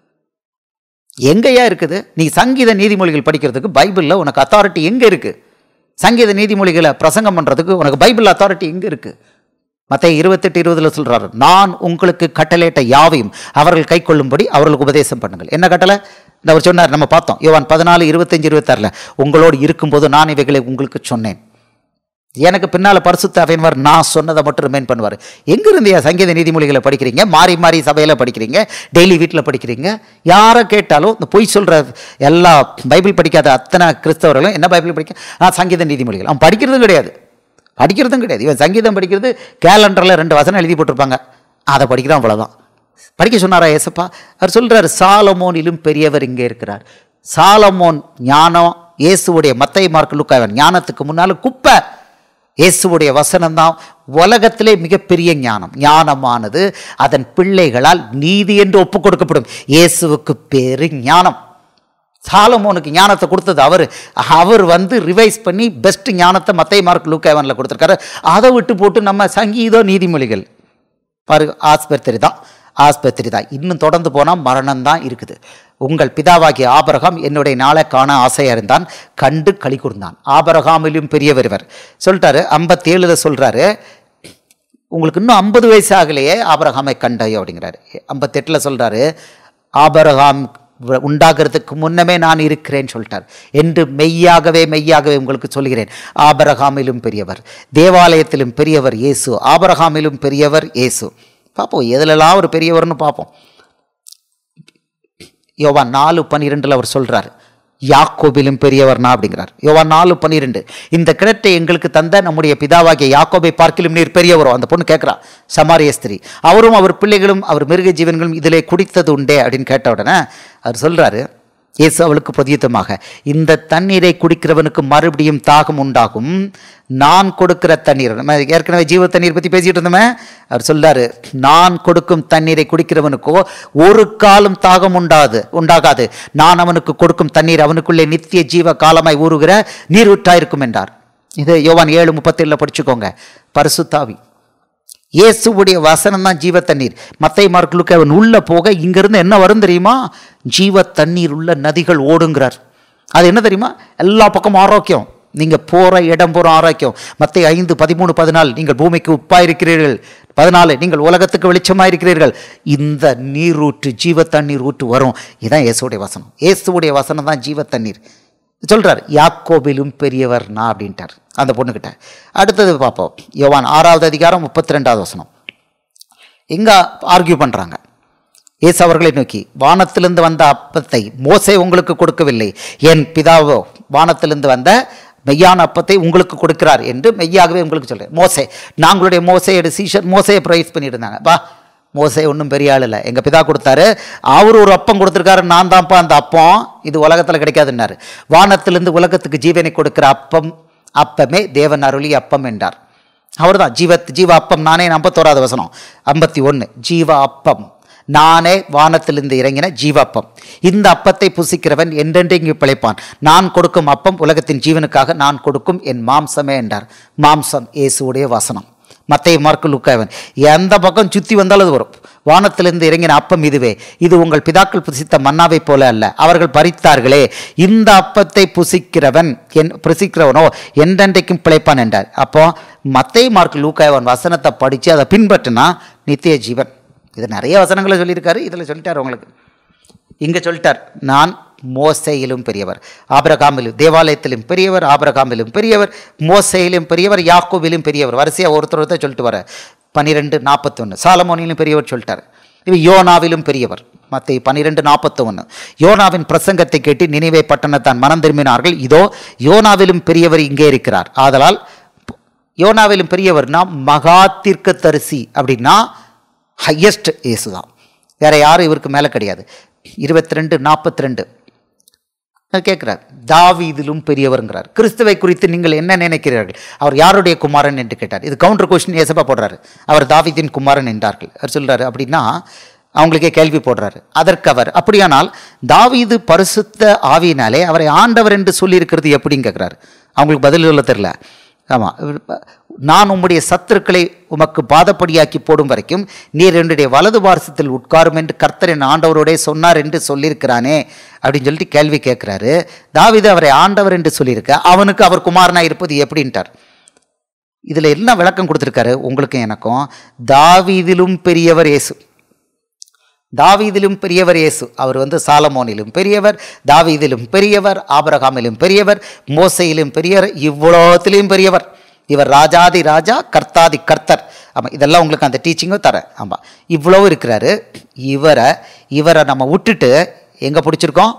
எங்கேயா இருக்குது நீ சங்கீத நீதிமொழிகள் படிக்கிறதுக்கு பைபிளில் உனக்கு அத்தாரிட்டி எங்கே இருக்குது சங்கீத நீதிமொழிகளை பிரசங்கம் பண்ணுறதுக்கு உனக்கு பைபிள் அத்தாரிட்டி எங்கே இருக்குது மற்ற இருபத்தெட்டு இருபதில் சொல்கிறாரு நான் உங்களுக்கு கட்டளையிட்ட யாவையும் அவர்கள் கை கொள்ளும்படி அவர்களுக்கு உபதேசம் பண்ணுங்கள் என்ன கட்டளை இந்த அவர் சொன்னார் நம்ம பார்த்தோம் யோவான் பதினாலு இருபத்தஞ்சு இருபத்தாறில் உங்களோடு இருக்கும்போது நான் இவைகளை உங்களுக்கு சொன்னேன் எனக்கு பின்னால் பரிசுத்தாவின்வார் நான் சொன்னதை மட்டும் ரிமைன் பண்ணுவார் எங்கே இருந்தியா சங்கீத நீதிமொழிகளை படிக்கிறீங்க மாறி மாறி சபையில் படிக்கிறீங்க டெய்லி வீட்டில் படிக்கிறீங்க யாரை கேட்டாலும் இந்த பொய் சொல்கிற எல்லா பைபிள் படிக்காத அத்தனை கிறிஸ்தவர்களும் என்ன பைபிள் படிக்க நான் சங்கீத நீதிமொழிகள் அவன் படிக்கிறதும் கிடையாது படிக்கிறதும் கிடையாது இவன் சங்கீதம் படிக்கிறது கேலண்டரில் ரெண்டு வசனம் எழுதி போட்டிருப்பாங்க அதை படிக்கிறான் அவ்வளோதான் படிக்க சொன்னாரா ஏசப்பா அவர் சொல்கிறார் சாலமோனிலும் பெரியவர் இங்கே இருக்கிறார் சாலமோன் ஞானம் இயேசுவுடைய மத்தை மார்க் லுக்காவன் ஞானத்துக்கு முன்னால் குப்பை இயேசுவுடைய வசனம் தான் உலகத்திலே மிகப்பெரிய ஞானம் ஞானமானது அதன் பிள்ளைகளால் நீதி என்று ஒப்புக் கொடுக்கப்படும் இயேசுவுக்கு பேரு ஞானம் சாலமோனுக்கு ஞானத்தை கொடுத்தது அவர் அவர் வந்து ரிவைஸ் பண்ணி பெஸ்ட் ஞானத்தை மத்தை மார்க் லூக்கேவனில் கொடுத்துருக்காரு அதை விட்டு போட்டு நம்ம சங்கீத நீதிமொழிகள் பாரு ஆஸ்பத்திரி தான் ஆஸ்பத்திரி தான் இன்னும் தொடர்ந்து போனால் மரணம் தான் இருக்குது உங்கள் பிதாவாகிய ஆபரகாம் என்னுடைய நாளை காண ஆசையாக இருந்தான் கண்டு களி கூர்ந்தான் ஆபரகாமிலும் பெரியவர் இவர் சொல்லிட்டாரு ஐம்பத்தேழுல சொல்கிறாரு உங்களுக்கு இன்னும் ஐம்பது வயசு ஆகலையே ஆபரகாமை கண்டாயோ அப்படிங்கிறாரு ஐம்பத்தெட்டில் சொல்கிறாரு ஆபரகாம் வ- உண்டாகிறதுக்கு முன்னமே நான் இருக்கிறேன்னு சொல்லிட்டார் என்று மெய்யாகவே மெய்யாகவே உங்களுக்கு சொல்கிறேன் ஆபரகாமிலும் பெரியவர் தேவாலயத்திலும் பெரியவர் இயேசு ஆபரகாமிலும் பெரியவர் இயேசு பார்ப்போம் எதுலலாம் ஒரு பெரியவர்னு பார்ப்போம் யோவான் நாலு பன்னிரெண்டில் அவர் சொல்றார் யாக்கோபிலும் பெரியவர்னா அப்படிங்கிறார் யோவான் நாலு பன்னிரெண்டு இந்த கிணற்றை எங்களுக்கு தந்த நம்முடைய பிதாவாகிய யாக்கோபை பார்க்கிலும் நீர் பெரியவரோ அந்த பொண்ணு கேட்குறா சமாரிய ஸ்திரீ அவரும் அவர் பிள்ளைகளும் அவர் மிருக ஜீவன்களும் இதிலே குடித்தது உண்டே அப்படின்னு கேட்ட உடனே அவர் சொல்றாரு இயேசு அவளுக்கு பிரதியுத்தமாக இந்த தண்ணீரை குடிக்கிறவனுக்கு மறுபடியும் தாகம் உண்டாகும் நான் கொடுக்கிற தண்ணீர் நம்ம ஏற்கனவே ஜீவ தண்ணீர் பற்றி பேசிட்டு இருந்தோமே அவர் சொல்றாரு நான் கொடுக்கும் தண்ணீரை குடிக்கிறவனுக்கோ ஒரு காலம் தாகம் உண்டாது உண்டாகாது நான் அவனுக்கு கொடுக்கும் தண்ணீர் அவனுக்குள்ளே நித்திய ஜீவ காலமாய் ஊறுகிற நீரூற்றாயிருக்கும் என்றார் இது யோவான் ஏழு முப்பத்தேழில் படிச்சுக்கோங்க பரிசுத்தாவி இயேசுவுடைய வசனம் தான் ஜீவ தண்ணீர் மத்தை மார்க்குளுக்கு அவன் உள்ள போக இங்கிருந்து என்ன வரும் தெரியுமா ஜீவ தண்ணீர் உள்ள நதிகள் ஓடுங்கிறார் அது என்ன தெரியுமா எல்லா பக்கமும் ஆரோக்கியம் நீங்கள் போகிற இடம் போகிற ஆரோக்கியம் மத்தை ஐந்து பதிமூணு பதினாலு நீங்கள் பூமிக்கு உப்பாக இருக்கிறீர்கள் பதினாலு நீங்கள் உலகத்துக்கு வெளிச்சமாக இருக்கிறீர்கள் இந்த நீரூற்று ஜீவ தண்ணீர் ஊற்று வரும் இதுதான் இயேசுடைய வசனம் இயேசுடைய வசனம் தான் ஜீவ தண்ணீர் சொல்கிறார் யாக்கோபிலும் பெரியவர் நான் அப்படின்ட்டார் அந்த பொண்ணுக்கிட்ட அடுத்தது பார்ப்போம் யோவான் ஆறாவது அதிகாரம் முப்பத்தி ரெண்டாவது வசனம் எங்கே ஆர்கியூ பண்ணுறாங்க இயேசு அவர்களை நோக்கி வானத்திலிருந்து வந்த அப்பத்தை மோசே உங்களுக்கு கொடுக்கவில்லை என் பிதாவோ வானத்திலிருந்து வந்த மெய்யான அப்பத்தை உங்களுக்கு கொடுக்கிறார் என்று மெய்யாகவே உங்களுக்கு சொல்கிறேன் மோசே நாங்களுடைய மோசையோட சீஷர் மோசையை ப்ரைஸ் பண்ணிட்டு இருந்தாங்க வா மோசே ஒன்றும் பெரிய ஆள் இல்லை எங்கள் பிதா கொடுத்தாரு அவர் ஒரு அப்பம் கொடுத்துருக்காரு நான் தான்ப்பா அந்த அப்பம் இது உலகத்தில் கிடைக்காதுன்னாரு வானத்திலிருந்து உலகத்துக்கு ஜீவனை கொடுக்கிற அப்பம் அப்பமே தேவன் அருளி அப்பம் என்றார் அவர்தான் ஜீவ ஜீவ அப்பம் நானே ஐம்பத்தோராது வசனம் ஐம்பத்தி ஒன்று ஜீவ அப்பம் நானே வானத்திலிருந்து இறங்கின ஜீவ அப்பம் இந்த அப்பத்தை புசிக்கிறவன் என்றென்றைக்கு பிழைப்பான் நான் கொடுக்கும் அப்பம் உலகத்தின் ஜீவனுக்காக நான் கொடுக்கும் என் மாம்சமே என்றார் மாம்சம் இயேசுவுடைய வசனம் மத்தை மார்க்கு லுக்காவன் எந்த பக்கம் சுற்றி வந்தாலும் அது வரும் வானத்திலிருந்து இறங்கின அப்பம் இதுவே இது உங்கள் பிதாக்கள் புசித்த மன்னாவைப் போல அல்ல அவர்கள் பறித்தார்களே இந்த அப்பத்தை புசிக்கிறவன் என் புசிக்கிறவனோ என்றென்றைக்கும் பிழைப்பான் என்றார் அப்போ மத்தை மார்க்கு லூக்காவன் வசனத்தை படித்து அதை பின்பற்றினா நித்திய ஜீவன் இது நிறைய வசனங்களை சொல்லியிருக்காரு இதில் சொல்லிட்டார் உங்களுக்கு இங்கே சொல்லிட்டார் நான் மோசையிலும் பெரியவர் ஆபிரகாமிலும் தேவாலயத்திலும் பெரியவர் ஆபிரகாமிலும் பெரியவர் மோசையிலும் பெரியவர் யாக்கோவிலும் பெரியவர் வரிசையாக ஒருத்தர் ஒருத்தர் சொல்லிட்டு வர பன்னிரெண்டு நாற்பத்தொன்று சாலமோனிலும் பெரியவர் சொல்லிட்டார் இது யோனாவிலும் பெரியவர் மற்ற பன்னிரெண்டு நாற்பத்தொன்று யோனாவின் பிரசங்கத்தை கேட்டு நினைவே பட்டணத்தான் மனம் திரும்பினார்கள் இதோ யோனாவிலும் பெரியவர் இங்கே இருக்கிறார் ஆதலால் யோனாவிலும் பெரியவர்னா மகா தீர்க்கதரிசி அப்படின்னா ஹையஸ்ட் இயேசு தான் வேற யாரும் இவருக்கு மேலே கிடையாது இருபத்தி ரெண்டு நாற்பத்தி ரெண்டு கேட்குறார் தாவீதிலும் பெரியவருங்கிறார் கிறிஸ்துவை குறித்து நீங்கள் என்ன நினைக்கிறீர்கள் அவர் யாருடைய குமாரன் என்று கேட்டார் இது கவுண்டர் கொஸ்டின் ஏசப்பா போடுறாரு அவர் தாவீதின் குமாரன் என்றார்கள் அவர் சொல்றாரு அப்படின்னா அவங்களுக்கே கேள்வி போடுறாரு அதற்கு அவர் அப்படியானால் தாவீது பரிசுத்த ஆவியினாலே அவரை ஆண்டவர் என்று சொல்லியிருக்கிறது எப்படின்னு கேட்குறாரு அவங்களுக்கு பதில் சொல்ல தெரில ஆமாம் நான் உம்முடைய சத்துருக்களை உமக்கு பாதப்படியாக்கி போடும் வரைக்கும் நீர் என்னுடைய வலது வாரசத்தில் உட்காரும் என்று கர்த்தர் என் ஆண்டவரோடே சொன்னார் என்று சொல்லியிருக்கிறானே அப்படின்னு சொல்லிட்டு கேள்வி கேட்குறாரு தாவிது அவரை ஆண்டவர் என்று சொல்லியிருக்க அவனுக்கு அவர் குமாரனாக இருப்பது எப்படின்ட்டார் இதில் எல்லாம் விளக்கம் கொடுத்துருக்காரு உங்களுக்கும் எனக்கும் தாவீதிலும் பெரியவர் இயேசு தாவீதிலும் பெரியவர் இயேசு அவர் வந்து சாலமோனிலும் பெரியவர் தாவீதிலும் பெரியவர் ஆபரகாமிலும் பெரியவர் மோசையிலும் பெரியவர் இவ்வளோத்திலையும் பெரியவர் இவர் ராஜாதி ராஜா கர்த்தாதி கர்த்தர் ஆமாம் இதெல்லாம் உங்களுக்கு அந்த டீச்சிங்கும் தரேன் ஆமாம் இவ்வளோ இருக்கிறாரு இவரை இவரை நம்ம விட்டுட்டு எங்கே பிடிச்சிருக்கோம்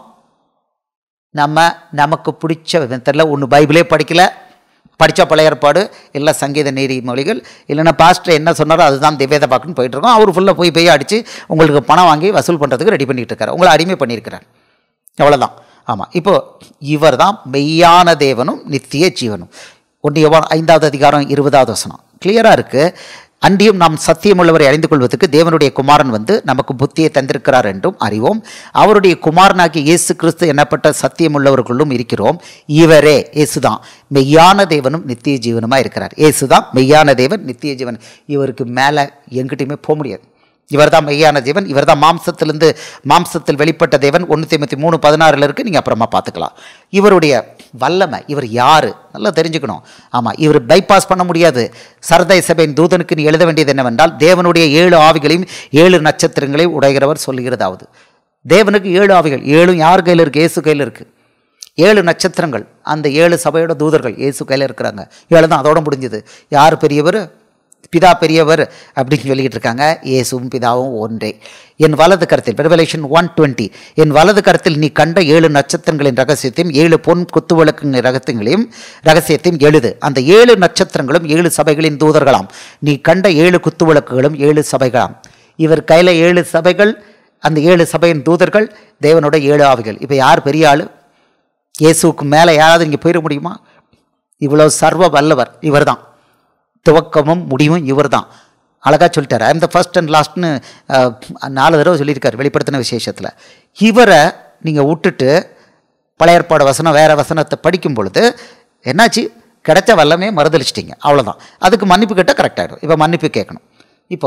நம்ம நமக்கு பிடிச்ச விதத்தில் ஒன்று பைபிளே படிக்கல படித்த பழைய ஏற்பாடு இல்லை சங்கீத நீதி மொழிகள் இல்லைன்னா பாஸ்டர் என்ன சொன்னாரோ அதுதான் திவ்யதை பார்க்கணும்னு போயிட்டு இருக்கோம் அவர் ஃபுல்லாக போய் போய் அடித்து உங்களுக்கு பணம் வாங்கி வசூல் பண்ணுறதுக்கு ரெடி பண்ணிட்டு இருக்காரு உங்களை அடிமை பண்ணியிருக்கிறார் அவ்வளோதான் ஆமாம் இப்போது இவர் தான் மெய்யான தேவனும் நித்திய ஜீவனும் ஒன்று எவ்வளோ ஐந்தாவது அதிகாரம் இருபதாவது வசனம் கிளியராக இருக்குது அன்றியும் நாம் சத்தியமுள்ளவரை அறிந்து கொள்வதற்கு தேவனுடைய குமாரன் வந்து நமக்கு புத்தியை தந்திருக்கிறார் என்றும் அறிவோம் அவருடைய குமாரனாகிய இயேசு கிறிஸ்து எனப்பட்ட சத்தியமுள்ளவர்களும் இருக்கிறோம் இவரே இயேசுதான் மெய்யான தேவனும் நித்திய ஜீவனுமாக இருக்கிறார் இயேசுதான் மெய்யான தேவன் நித்திய ஜீவன் இவருக்கு மேலே எங்கிட்டையுமே போக முடியாது இவர் தான் மெய்யான தேவன் இவர் தான் மாம்சத்திலிருந்து மாம்சத்தில் வெளிப்பட்ட தேவன் ஒன்று தொண்ணூற்றி மூணு பதினாறில் இருக்குது நீங்கள் அப்புறமா பார்த்துக்கலாம் இவருடைய வல்லமை இவர் யார் நல்லா தெரிஞ்சுக்கணும் ஆமாம் இவர் பைபாஸ் பண்ண முடியாது சரதை சபையின் தூதனுக்கு நீ எழுத வேண்டியது என்னவென்றால் தேவனுடைய ஏழு ஆவிகளையும் ஏழு நட்சத்திரங்களையும் உடைகிறவர் சொல்லுகிறதாவது தேவனுக்கு ஏழு ஆவிகள் ஏழும் யார் கையில் இருக்குது இயேசு கையில் இருக்குது ஏழு நட்சத்திரங்கள் அந்த ஏழு சபையோட தூதர்கள் இயேசு கையில் இருக்கிறாங்க ஏழு தான் அதோட முடிஞ்சது யார் பெரியவர் பிதா பெரியவர் அப்படின்னு சொல்லிக்கிட்டு இருக்காங்க இயேசுவும் பிதாவும் ஒன்றே என் வலது கருத்தில் ரெவலேஷன் ஒன் டுவெண்ட்டி என் வலது கருத்தில் நீ கண்ட ஏழு நட்சத்திரங்களின் ரகசியத்தையும் ஏழு பொன் குத்துவிளக்கின் ரகசியங்களையும் ரகசியத்தையும் எழுது அந்த ஏழு நட்சத்திரங்களும் ஏழு சபைகளின் தூதர்களாம் நீ கண்ட ஏழு குத்துவிளக்குகளும் ஏழு சபைகளாம் இவர் கையில் ஏழு சபைகள் அந்த ஏழு சபையின் தூதர்கள் தேவனோட ஏழு ஆவிகள் இப்போ யார் பெரிய ஆள் இயேசுவுக்கு மேலே யாராவது இங்கே போயிட முடியுமா இவ்வளோ சர்வ வல்லவர் இவர் தான் துவக்கமும் முடிவும் இவர் தான் அழகாக சொல்லிட்டார் ஐம் த ஃபர்ஸ்ட் அண்ட் லாஸ்ட்னு நாலு தடவை சொல்லியிருக்கார் வெளிப்படுத்தின விசேஷத்தில் இவரை நீங்கள் விட்டுட்டு பழைய ஏற்பாடு வசனம் வேறு வசனத்தை படிக்கும் பொழுது என்னாச்சு கிடைச்ச வல்லமே மறுதளிச்சிட்டிங்க அவ்வளோதான் அதுக்கு மன்னிப்பு கேட்டால் கரெக்டாகிடும் இப்போ மன்னிப்பு கேட்கணும் இப்போ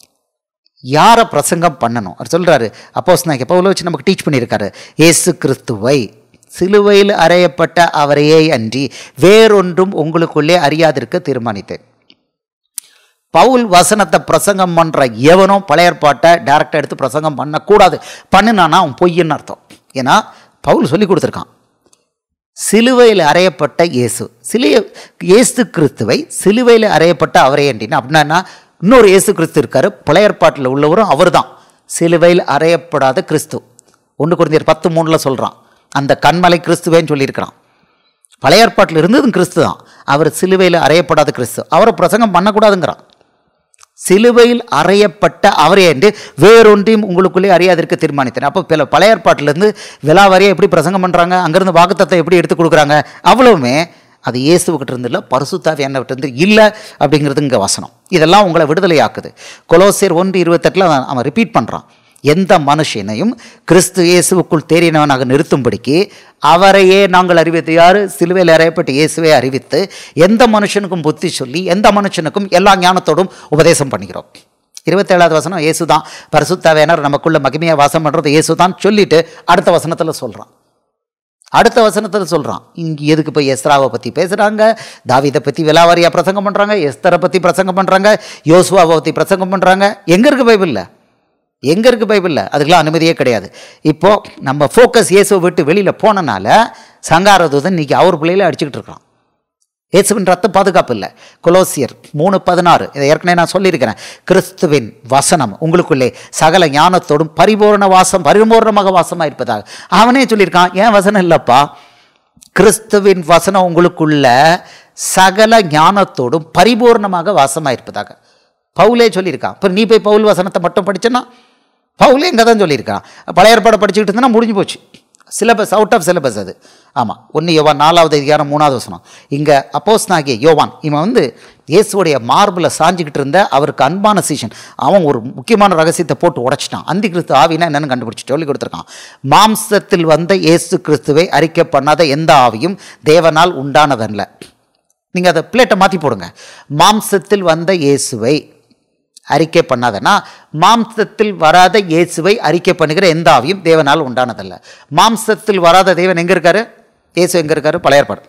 யாரை பிரசங்கம் பண்ணணும் அவர் சொல்கிறாரு அப்போஸ் நான் எப்போ வச்சு நமக்கு டீச் பண்ணியிருக்காரு இயேசு கிறிஸ்துவை சிலுவையில் அறையப்பட்ட அவரையே அன்றி வேறொன்றும் உங்களுக்குள்ளே அறியாதிருக்க தீர்மானித்தேன் பவுல் வசனத்தை பிரசங்கம் பண்ணுற எவனும் பழைய ஏற்பாட்டை டேரக்டாக எடுத்து பிரசங்கம் பண்ணக்கூடாது பண்ணினானா அவன் பொய்ன்னு அர்த்தம் ஏன்னா பவுல் சொல்லி கொடுத்துருக்கான் சிலுவையில் அறையப்பட்ட இயேசு சிலுவை இயேசு கிறிஸ்துவை சிலுவையில் அறையப்பட்ட அவரே என்றினா அப்படின்னா இன்னொரு இயேசு கிறிஸ்து இருக்காரு பழைய ஏற்பாட்டில் உள்ளவரும் அவர்தான் சிலுவையில் அறையப்படாத கிறிஸ்து ஒன்று குறைந்தர் பத்து மூணில் சொல்கிறான் அந்த கண்மலை கிறிஸ்துவேன்னு சொல்லியிருக்கிறான் பழைய ஏற்பாட்டில் இருந்ததும் கிறிஸ்து தான் அவர் சிலுவையில் அறையப்படாத கிறிஸ்து அவரை பிரசங்கம் பண்ணக்கூடாதுங்கிறான் சிலுவையில் அறையப்பட்ட அவரே என்று வேறொன்றையும் உங்களுக்குள்ளே அறியாதிருக்க தீர்மானித்தேன் அப்போ பில பழைய ஏற்பாட்டிலேருந்து விலாவாரியாக எப்படி பிரசங்கம் பண்ணுறாங்க அங்கேருந்து வாக்குத்தத்தை எப்படி எடுத்து கொடுக்குறாங்க அவ்வளவுமே அது இயேசுக்கிட்ட இருந்து இல்லை பரிசுத்தாவி என்ன இருந்து இல்லை அப்படிங்கிறது இங்கே வசனம் இதெல்லாம் உங்களை விடுதலை ஆக்குது கொலோசியர் ஒன்று இருபத்தெட்டில் அவன் அவன் ரிப்பீட் பண்ணுறான் எந்த மனுஷனையும் கிறிஸ்து இயேசுவுக்குள் தேறினவனாக நிறுத்தும்படிக்கு அவரையே நாங்கள் அறிவித்து யார் சிலுவையில் அறையப்பட்ட இயேசுவை அறிவித்து எந்த மனுஷனுக்கும் புத்தி சொல்லி எந்த மனுஷனுக்கும் எல்லா ஞானத்தோடும் உபதேசம் பண்ணுகிறோம் இருபத்தேழாவது வசனம் இயேசு தான் பரிசுத்தாவேனர் நமக்குள்ள மகிமையாக வாசம் பண்ணுறது இயேசு தான் சொல்லிட்டு அடுத்த வசனத்தில் சொல்கிறான் அடுத்த வசனத்தில் சொல்கிறான் இங்கே எதுக்கு போய் எஸ்ராவை பற்றி பேசுகிறாங்க தாவிதை பற்றி விலாவாரியாக பிரசங்கம் பண்ணுறாங்க எஸ்தரை பற்றி பிரசங்கம் பண்ணுறாங்க யோசுவாவை பற்றி பிரசங்கம் பண்ணுறாங்க எங்கே இருக்குது பைபிளில் எங்கே இருக்குது பைபிளில் அதுக்கெல்லாம் அனுமதியே கிடையாது இப்போது நம்ம ஃபோக்கஸ் இயேசுவை விட்டு வெளியில் போனனால சங்காரதூதன் இன்றைக்கி அவர் பிள்ளையில அடிச்சுக்கிட்டு இருக்கான் இயேசுவின் ரத்த பாதுகாப்பு இல்லை கொலோசியர் மூணு பதினாறு இதை ஏற்கனவே நான் சொல்லியிருக்கிறேன் கிறிஸ்துவின் வசனம் உங்களுக்குள்ளே சகல ஞானத்தோடும் பரிபூர்ண வாசம் பரிபூர்ணமாக வாசமாக இருப்பதாக அவனே சொல்லியிருக்கான் ஏன் வசனம் இல்லைப்பா கிறிஸ்துவின் வசனம் உங்களுக்குள்ள சகல ஞானத்தோடும் பரிபூர்ணமாக வாசமாக இருப்பதாக பவுலே சொல்லியிருக்கான் இப்போ நீ போய் பவுல் வசனத்தை மட்டும் படிச்சேன்னா பவுலே இங்கே தான் சொல்லியிருக்கான் பழைய ஏற்பாடை படிச்சுக்கிட்டு இருந்தா முடிஞ்சு போச்சு சிலபஸ் அவுட் ஆஃப் சிலபஸ் அது ஆமாம் ஒன்று யோவான் நாலாவது அதிகாரம் மூணாவது வசனம் இங்கே அப்போஸ் நாகிய யோவான் இவன் வந்து இயேசுடைய மார்பில் சாஞ்சிக்கிட்டு இருந்த அவருக்கு அன்பான சீசன் அவன் ஒரு முக்கியமான ரகசியத்தை போட்டு உடைச்சிட்டான் அந்தி கிறிஸ்து ஆவினா என்னென்னு கண்டுபிடிச்சி சொல்லி கொடுத்துருக்கான் மாம்சத்தில் வந்த இயேசு கிறிஸ்துவை அறிக்கை பண்ணாத எந்த ஆவியும் தேவனால் உண்டானதல்ல நீங்கள் அதை பிளேட்டை மாற்றி போடுங்க மாம்சத்தில் வந்த இயேசுவை அறிக்கை பண்ணாதனா மாம்சத்தில் வராத இயேசுவை அறிக்கை பண்ணுகிற எந்த ஆவியும் தேவனால் உண்டானதல்ல மாம்சத்தில் வராத தேவன் எங்கே இருக்காரு இயேசு எங்கே இருக்காரு பழைய ஏற்பாடு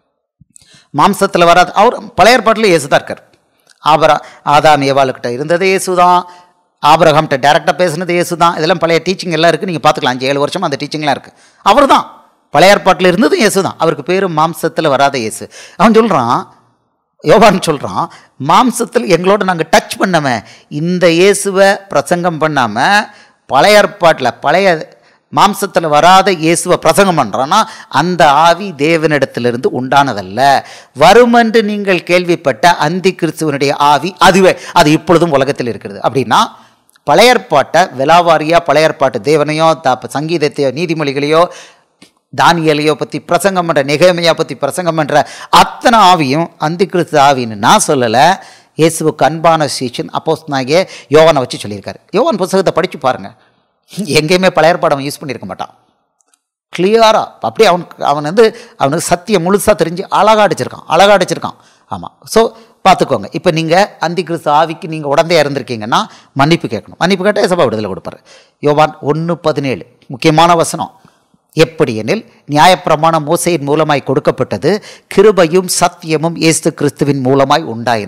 மாம்சத்தில் வராத அவர் பழைய ஏற்பாட்டில் இயேசு தான் இருக்கார் ஆபரா ஆதாம் ஏவாளுக்கிட்ட இருந்தது இயேசு தான் ஆபரகாம்கிட்ட டேரெக்டாக பேசுனது இயேசு தான் இதெல்லாம் பழைய டீச்சிங் எல்லாம் இருக்குது நீங்கள் பார்த்துக்கலாம் அஞ்சு ஏழு வருஷம் அந்த டீச்சிங்லாம் இருக்குது அவர் தான் பழைய ஏற்பாட்டில் இருந்ததும் இயேசு தான் அவருக்கு பேர் மாம்சத்தில் வராத இயேசு அவன் சொல்கிறான் யோவான் சொல்கிறான் மாம்சத்தில் எங்களோட நாங்கள் டச் பண்ணவன் இந்த இயேசுவை பிரசங்கம் பண்ணாமல் பழைய ஏற்பாட்டில் பழைய மாம்சத்தில் வராத இயேசுவை பிரசங்கம் பண்ணுறான்னா அந்த ஆவி தேவனிடத்திலிருந்து உண்டானதல்ல வருமென்று நீங்கள் கேள்விப்பட்ட அந்தி கிறிஸ்துவனுடைய ஆவி அதுவே அது இப்பொழுதும் உலகத்தில் இருக்கிறது அப்படின்னா பழைய ஏற்பாட்டை விலாவாரியாக பழைய ஏற்பாட்டு தேவனையோ த சங்கீதத்தையோ நீதிமொழிகளையோ தானியலையோ பற்றி பிரசங்கம் பண்ணுற நிகமையா பற்றி பிரசங்கம் பண்ணுற அத்தனை ஆவியும் அந்தி கிறிஸ்து ஆவின்னு நான் சொல்லலை இயேசுவுக்கு அன்பான சீச்சன் அப்போஸ் நாகிய யோவானை வச்சு சொல்லியிருக்காரு யோவான் புத்தகத்தை படித்து பாருங்கள் எங்கேயுமே பழைய ஏற்பாடு அவன் யூஸ் பண்ணியிருக்க மாட்டான் கிளியராக அப்படியே அவனுக்கு அவன் வந்து அவனுக்கு சத்தியம் முழுசாக தெரிஞ்சு அழகாக அடிச்சிருக்கான் அழகாக அடிச்சிருக்கான் ஆமாம் ஸோ பார்த்துக்கோங்க இப்போ நீங்கள் அந்தி கிறிஸ்து ஆவிக்கு நீங்கள் உடந்தையாக இருந்திருக்கீங்கன்னா மன்னிப்பு கேட்கணும் மன்னிப்பு கேட்டால் சபா விடுதலை கொடுப்பாரு யோவான் ஒன்று பதினேழு முக்கியமான வசனம் எப்படி எனில் நியாயப்பிரமாணம் மோசையின் மூலமாய் கொடுக்கப்பட்டது கிருபையும் சத்தியமும் இயேசு கிறிஸ்துவின் மூலமாய் உண்டாயின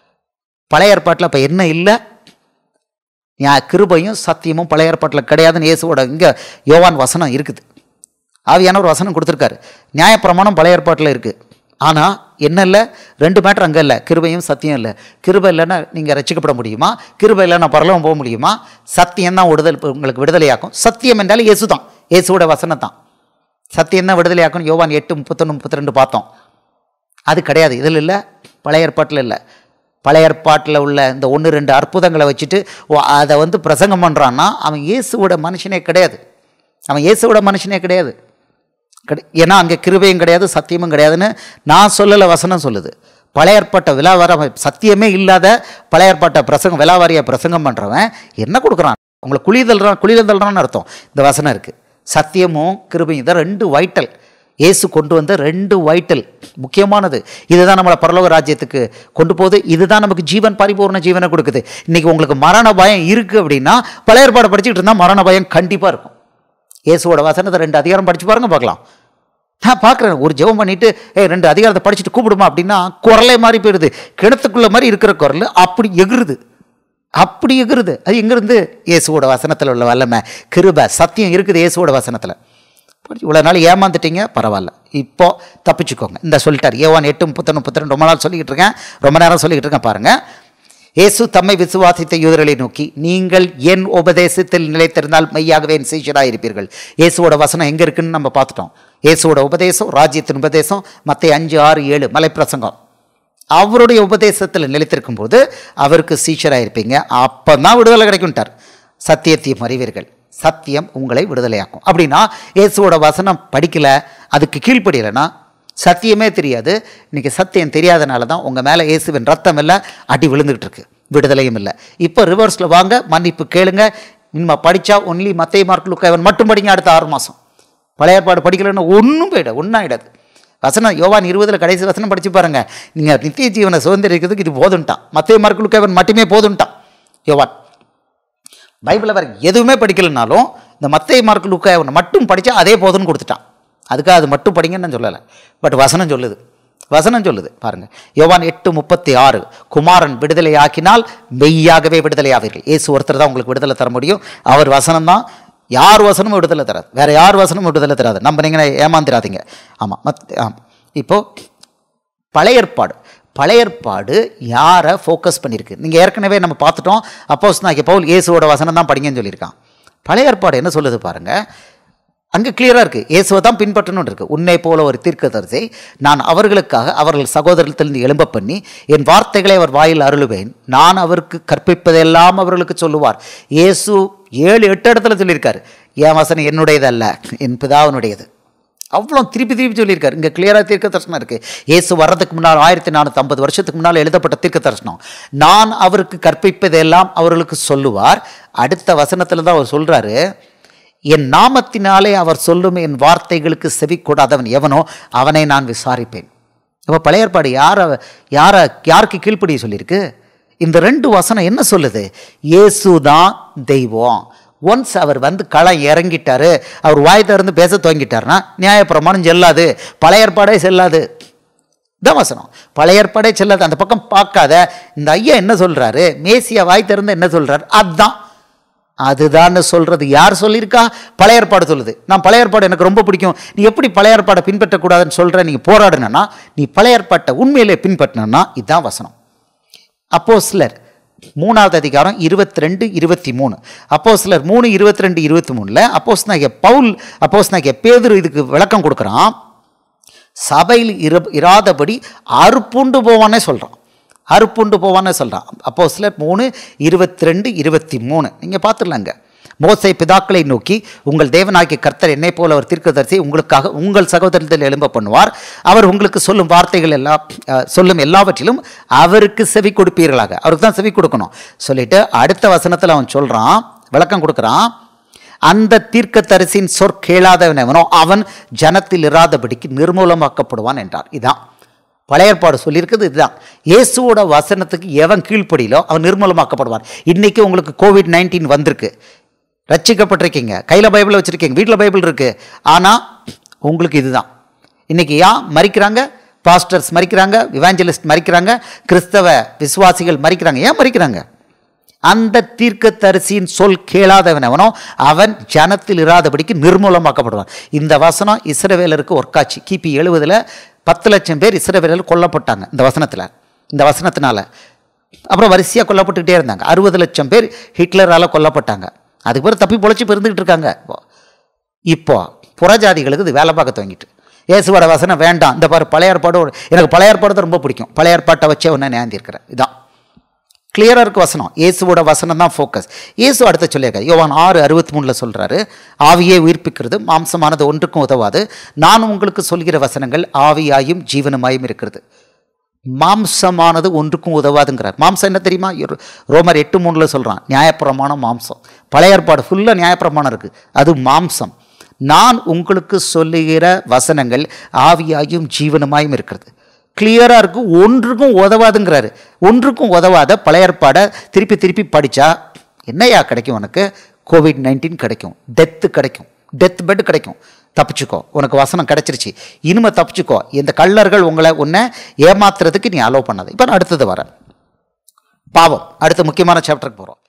பழைய ஏற்பாட்டில் இப்போ என்ன இல்லை நியா கிருபையும் சத்தியமும் பழைய ஏற்பாட்டில் கிடையாதுன்னு இயேசுவோட இங்கே யோவான் வசனம் இருக்குது ஆவியான ஒரு வசனம் கொடுத்துருக்காரு நியாயப்பிரமாணம் பழைய ஏற்பாட்டில் இருக்குது ஆனால் என்ன இல்லை ரெண்டு மேட்டர் அங்கே இல்லை கிருபையும் சத்தியம் இல்லை கிருபை இல்லைன்னா நீங்கள் ரசிக்கப்பட முடியுமா கிருபை இல்லைன்னா பரலவம் போக முடியுமா சத்தியம் தான் விடுதல் உங்களுக்கு விடுதலையாக்கும் சத்தியம் என்றாலும் இயேசு தான் இயேசுவோட வசனம் தான் சத்தியம் தான் விடுதலையாக்கும் யோவான் எட்டு முப்பத்தொன்று முப்பத்தி ரெண்டு பார்த்தோம் அது கிடையாது இதில் இல்லை பழைய ஏற்பாட்டில் இல்லை பழைய ஏற்பாட்டில் உள்ள இந்த ஒன்று ரெண்டு அற்புதங்களை வச்சுட்டு ஓ, அதை வந்து பிரசங்கம் பண்ணுறான்னா அவன் இயேசுவோட மனுஷனே கிடையாது அவன் இயேசுவோட மனுஷனே கிடையாது கிடை ஏன்னா அங்கே கிருபையும் கிடையாது சத்தியமும் கிடையாதுன்னு நான் சொல்லலை வசனம் சொல்லுது பழைய ஏற்பாட்டை விழாவார சத்தியமே இல்லாத பழைய ஏற்பாட்டை பிரசங்கம் விழாவாரியாக பிரசங்கம் பண்ணுறவன் என்ன கொடுக்குறான் உங்களை குழி தள்ளுறான் குழியில் தள்ளுறான்னு அர்த்தம் இந்த வசனம் இருக்குது சத்தியமும் கிருபையும் இதான் ரெண்டு வைட்டல் இயேசு கொண்டு வந்த ரெண்டு வைட்டல் முக்கியமானது இதுதான் நம்மளை பரலோக ராஜ்யத்துக்கு கொண்டு போகுது இதுதான் நமக்கு ஜீவன் பரிபூர்ண ஜீவனை கொடுக்குது இன்னைக்கு உங்களுக்கு மரண பயம் இருக்குது அப்படின்னா பழைய ஏற்பாடு படிச்சுட்டு இருந்தால் மரண பயம் கண்டிப்பாக இருக்கும் இயேசுவோட வசனத்தை ரெண்டு அதிகாரம் படிச்சு பாருங்க பார்க்கலாம் நான் பார்க்குறேன் ஒரு ஜெபம் பண்ணிட்டு ஏய் ரெண்டு அதிகாரத்தை படிச்சுட்டு கூப்பிடுமா அப்படின்னா குரலே மாதிரி போயிடுது கிணத்துக்குள்ள மாதிரி இருக்கிற குரல் அப்படி எகிறுது அப்படி எகிறுது அது எங்கிருந்து இயேசுவோட வசனத்தில் உள்ள வல்லமை கிருபை சத்தியம் இருக்குது இயேசுவோட வசனத்தில் இவ்வளோ நாள் ஏமாந்துட்டீங்க பரவாயில்ல இப்போ தப்பிச்சுக்கோங்க இந்த சொல்லிட்டார் ஏவான் எட்டு முப்பத்தொன்று முப்பத்திரெண்டு ரொம்ப நாள் சொல்லிக்கிட்டு இருக்கேன் ரொம்ப நேரம் சொல்லிக்கிட்டு இருக்கேன் பாருங்கள் இயேசு தம்மை விசுவாசித்த யூதர்களை நோக்கி நீங்கள் என் உபதேசத்தில் நிலைத்திருந்தால் மெய்யாகவே என் சீஷராக இருப்பீர்கள் இயேசுவோட வசனம் எங்கே இருக்குன்னு நம்ம பார்த்துட்டோம் இயேசுவோட உபதேசம் ராஜ்யத்தின் உபதேசம் மற்ற அஞ்சு ஆறு ஏழு மலைப்பிரசங்கம் அவருடைய உபதேசத்தில் நிலைத்திருக்கும் போது அவருக்கு சீஷராக இருப்பீங்க அப்போ தான் விடுதலை கிடைக்கும்ட்டார் சத்தியத்தையும் அறிவீர்கள் சத்தியம் உங்களை விடுதலையாக்கும் அப்படின்னா இயேசுவோட வசனம் படிக்கல அதுக்கு கீழ்ப்படியலைன்னா சத்தியமே தெரியாது இன்னைக்கு சத்தியம் தெரியாதனால தான் உங்கள் மேலே இயேசுவின் ரத்தம் இல்லை அடி விழுந்துகிட்டு இருக்கு விடுதலையும் இல்லை இப்போ ரிவர்ஸில் வாங்க மன்னிப்பு கேளுங்க இனிமே படித்தா ஒன்லி மத்திய மார்க் லுக்கவன் மட்டும் படிங்க அடுத்த ஆறு மாதம் பழைய ஏற்பாடு படிக்கலைன்னா ஒன்றும் போயிட ஒன்றும் ஆகிடாது வசனம் யோவான் இருபதில் கடைசி வசனம் படித்து பாருங்க நீங்கள் நித்திய ஜீவனை சுதந்திரிக்கிறதுக்கு இது போதுன்ட்டான் மத்திய மார்க் லுக்கவன் மட்டுமே போதுன்ட்டான் யோவான் பைபிளில் வேறு எதுவுமே படிக்கலைனாலும் இந்த மத்திய மார்க் லுக்கவன் மட்டும் படித்தா அதே போதும்னு கொடுத்துட்டான் அதுக்காக அது மட்டும் படிங்கன்னு நான் சொல்லலை பட் வசனம் சொல்லுது வசனம் சொல்லுது பாருங்க யோவான் எட்டு முப்பத்தி ஆறு குமாரன் விடுதலை ஆக்கினால் மெய்யாகவே விடுதலை ஆவீர்கள் இயேசு ஒருத்தர் தான் உங்களுக்கு விடுதலை தர முடியும் அவர் வசனம் தான் யார் வசனமும் விடுதலை தராது வேற யார் வசனமும் விடுதலை தராது நம்ம நீங்கள் ஏமாந்துடாதீங்க ஆமாம் மத் ஆமாம் இப்போ பழைய ஏற்பாடு பழைய ஏற்பாடு யாரை ஃபோக்கஸ் பண்ணியிருக்கு நீங்கள் ஏற்கனவே நம்ம பார்த்துட்டோம் அப்போஸ் நான் பவுல் இயேசுவோட வசனம் தான் படிங்கன்னு சொல்லியிருக்கான் பழைய ஏற்பாடு என்ன சொல்லுது பாருங்கள் அங்கே கிளியராக இருக்குது இயேசுவை தான் பின்பற்றணும்னு இருக்குது உன்னை போல ஒரு தீர்க்கதரிசி நான் அவர்களுக்காக அவர்கள் சகோதரத்திலிருந்து எழும்ப பண்ணி என் வார்த்தைகளை அவர் வாயில் அருளுவேன் நான் அவருக்கு கற்பிப்பதெல்லாம் அவர்களுக்கு சொல்லுவார் இயேசு ஏழு எட்டு இடத்துல சொல்லியிருக்காரு என் வசனம் என்னுடையதல்ல என் பிதாவினுடையது அவ்வளோ திருப்பி திருப்பி சொல்லியிருக்காரு இங்கே கிளியராக தீர்க்க தரிசனம் இருக்குது இயேசு வர்றதுக்கு முன்னால் ஆயிரத்தி நானூற்றி ஐம்பது வருஷத்துக்கு முன்னால் எழுதப்பட்ட தீர்க்க தரிசனம் நான் அவருக்கு கற்பிப்பதெல்லாம் அவர்களுக்கு சொல்லுவார் அடுத்த வசனத்தில் தான் அவர் சொல்கிறாரு என் நாமத்தினாலே அவர் சொல்லும் என் வார்த்தைகளுக்கு செவி கூடாதவன் எவனோ அவனை நான் விசாரிப்பேன் இப்போ பழைய ஏற்பாடு யாரை யாரை யாருக்கு கீழ்ப்படிய சொல்லியிருக்கு இந்த ரெண்டு வசனம் என்ன சொல்லுது இயேசு தான் தெய்வம் ஒன்ஸ் அவர் வந்து களம் இறங்கிட்டாரு அவர் வாய் திறந்து பேச துவங்கிட்டாருன்னா நியாயப்பிரமாணம் செல்லாது பழைய ஏற்பாடே செல்லாது இதான் வசனம் பழைய ஏற்பாடே செல்லாது அந்த பக்கம் பார்க்காத இந்த ஐயா என்ன சொல்கிறாரு மேசியா வாய் திறந்து என்ன சொல்கிறார் அதுதான் அதுதான்னு சொல்கிறது யார் சொல்லியிருக்கா பழைய ஏற்பாடு சொல்லுது நான் பழைய ஏற்பாடு எனக்கு ரொம்ப பிடிக்கும் நீ எப்படி பழைய ஏற்பாடை பின்பற்றக்கூடாதுன்னு சொல்கிற நீங்கள் போராடுனா நீ பழைய ஏற்பாட்டை உண்மையிலே பின்பற்றினா இதுதான் வசனம் அப்போ சிலர் மூணாவது அதிகாரம் இருபத்தி ரெண்டு இருபத்தி மூணு அப்போ சிலர் மூணு இருபத்தி ரெண்டு இருபத்தி மூணில் அப்போஸ் நாங்கள் பவுல் அப்போஸ் நாங்கள் பேதுரு இதுக்கு விளக்கம் கொடுக்குறான் சபையில் இரு இராதபடி அறுப்புண்டு போவானே சொல்கிறான் அறுப்புண்டு போவானே சொல்கிறான் அப்போ சிலர் மூணு இருபத்தி ரெண்டு இருபத்தி மூணு நீங்கள் பார்த்துடலாங்க மோசை பிதாக்களை நோக்கி உங்கள் தேவனாகிய கர்த்தர் என்னை போல ஒரு தீர்க்கதரிசி உங்களுக்காக உங்கள் சகோதரத்தில் எழும்ப பண்ணுவார் அவர் உங்களுக்கு சொல்லும் வார்த்தைகள் எல்லாம் அஹ், சொல்லும் எல்லாவற்றிலும் அவருக்கு செவி கொடுப்பீர்களாக அவருக்கு தான் செவி கொடுக்கணும் சொல்லிட்டு அடுத்த வசனத்தில் அவன் சொல்கிறான் விளக்கம் கொடுக்குறான் அந்த தீர்க்கதரிசியின் சொற் கேளாதவன் எவனோ அவன் ஜனத்தில் இராதபடிக்கு நிர்மூலமாக்கப்படுவான் என்றார் இதான் பழைய ஏற்பாடு சொல்லியிருக்குது இதுதான் இயேசுவோட வசனத்துக்கு எவன் கீழ்ப்படியிலோ அவன் நிர்மூலமாக்கப்படுவான் இன்னைக்கு உங்களுக்கு கோவிட் நைன்டீன் வந்திருக்கு ரட்சிக்கப்பட்டிருக்கீங்க கையில் பைபிள் வச்சுருக்கீங்க வீட்டில் பைபிள் இருக்குது ஆனால் உங்களுக்கு இதுதான் இன்னைக்கு ஏன் மறிக்கிறாங்க பாஸ்டர்ஸ் மறிக்கிறாங்க இவாஞ்சலிஸ்ட் மறிக்கிறாங்க கிறிஸ்தவ விசுவாசிகள் மறிக்கிறாங்க ஏன் மறிக்கிறாங்க அந்த தீர்க்கதரிசியின் சொல் கேளாதவன் அவனோ அவன் ஜனத்தில் இராதபடிக்கு நிர்மூலமாக்கப்படுவான் இந்த வசனம் இஸ்ரவேலருக்கு ஒர்க்காச்சு கிபி எழுபதில் பத்து லட்சம் பேர் இஸ்ரவேலர் கொல்லப்பட்டாங்க இந்த வசனத்தில் இந்த வசனத்தினால அப்புறம் வரிசையாக கொல்லப்பட்டுக்கிட்டே இருந்தாங்க அறுபது லட்சம் பேர் ஹிட்லரால் கொல்லப்பட்டாங்க அதுக்கு பிறகு தப்பி பொழைச்சி இருந்துக்கிட்டு இருக்காங்க இப்போ புறஜாதிகளுக்கு இது வேலை பார்க்க துவங்கிட்டு இயேசுவோட வசனம் வேண்டாம் இந்த பாரு பழைய ஏற்பாடு ஒரு- எனக்கு பழைய ஏற்பாடு தான் ரொம்ப பிடிக்கும் பழைய ஏற்பாட்டை வச்சே ஒன்று நியாந்திருக்கிறேன் இதான் கிளியராக இருக்கு வசனம் இயேசுவோட வசனம் தான் ஃபோக்கஸ் இயேசு அடுத்த சொல்லியிருக்காரு யோவான் ஆறு அறுபத்தி மூணில் சொல்கிறாரு ஆவியை உயிர்ப்பிக்கிறது மாம்சமானது ஒன்றுக்கும் உதவாது நான் உங்களுக்கு சொல்கிற வசனங்கள் ஆவியாயும் ஜீவனுமாயும் இருக்கிறது மாம்சமானது ஒன்றுக்கும் உதவாதுங்கிறார் மாம்சம் என்ன தெரியுமா இரு- ரோமர் எட்டு மூணில் சொல்கிறான் நியாயப்பிரமாணம் மாம்சம் பழைய ஏற்பாடு ஃபுல்லாக நியாயப்பிரமாணம் இருக்குது அது மாம்சம் நான் உங்களுக்கு சொல்லுகிற வசனங்கள் ஆவியாயும் ஜீவனமாயும் இருக்கிறது கிளியராக இருக்கும் ஒன்றுக்கும் உதவாதுங்கிறாரு ஒன்றுக்கும் உதவாத பழைய ஏற்பாடை திருப்பி திருப்பி படித்தா என்னையா கிடைக்கும் உனக்கு கோவிட் நைன்டீன் கிடைக்கும் டெத்து கிடைக்கும் டெத் பெட் கிடைக்கும் தப்பிச்சுக்கோ உனக்கு வசனம் கிடைச்சிருச்சு இனிமே தப்பிச்சுக்கோ இந்த கள்ளர்கள் உங்களை உன்னை ஏமாத்துறதுக்கு நீ அலோவ் பண்ணாது இப்போ நான் அடுத்தது வரேன் பாவம் அடுத்த முக்கியமான சாப்டருக்கு போகிறோம்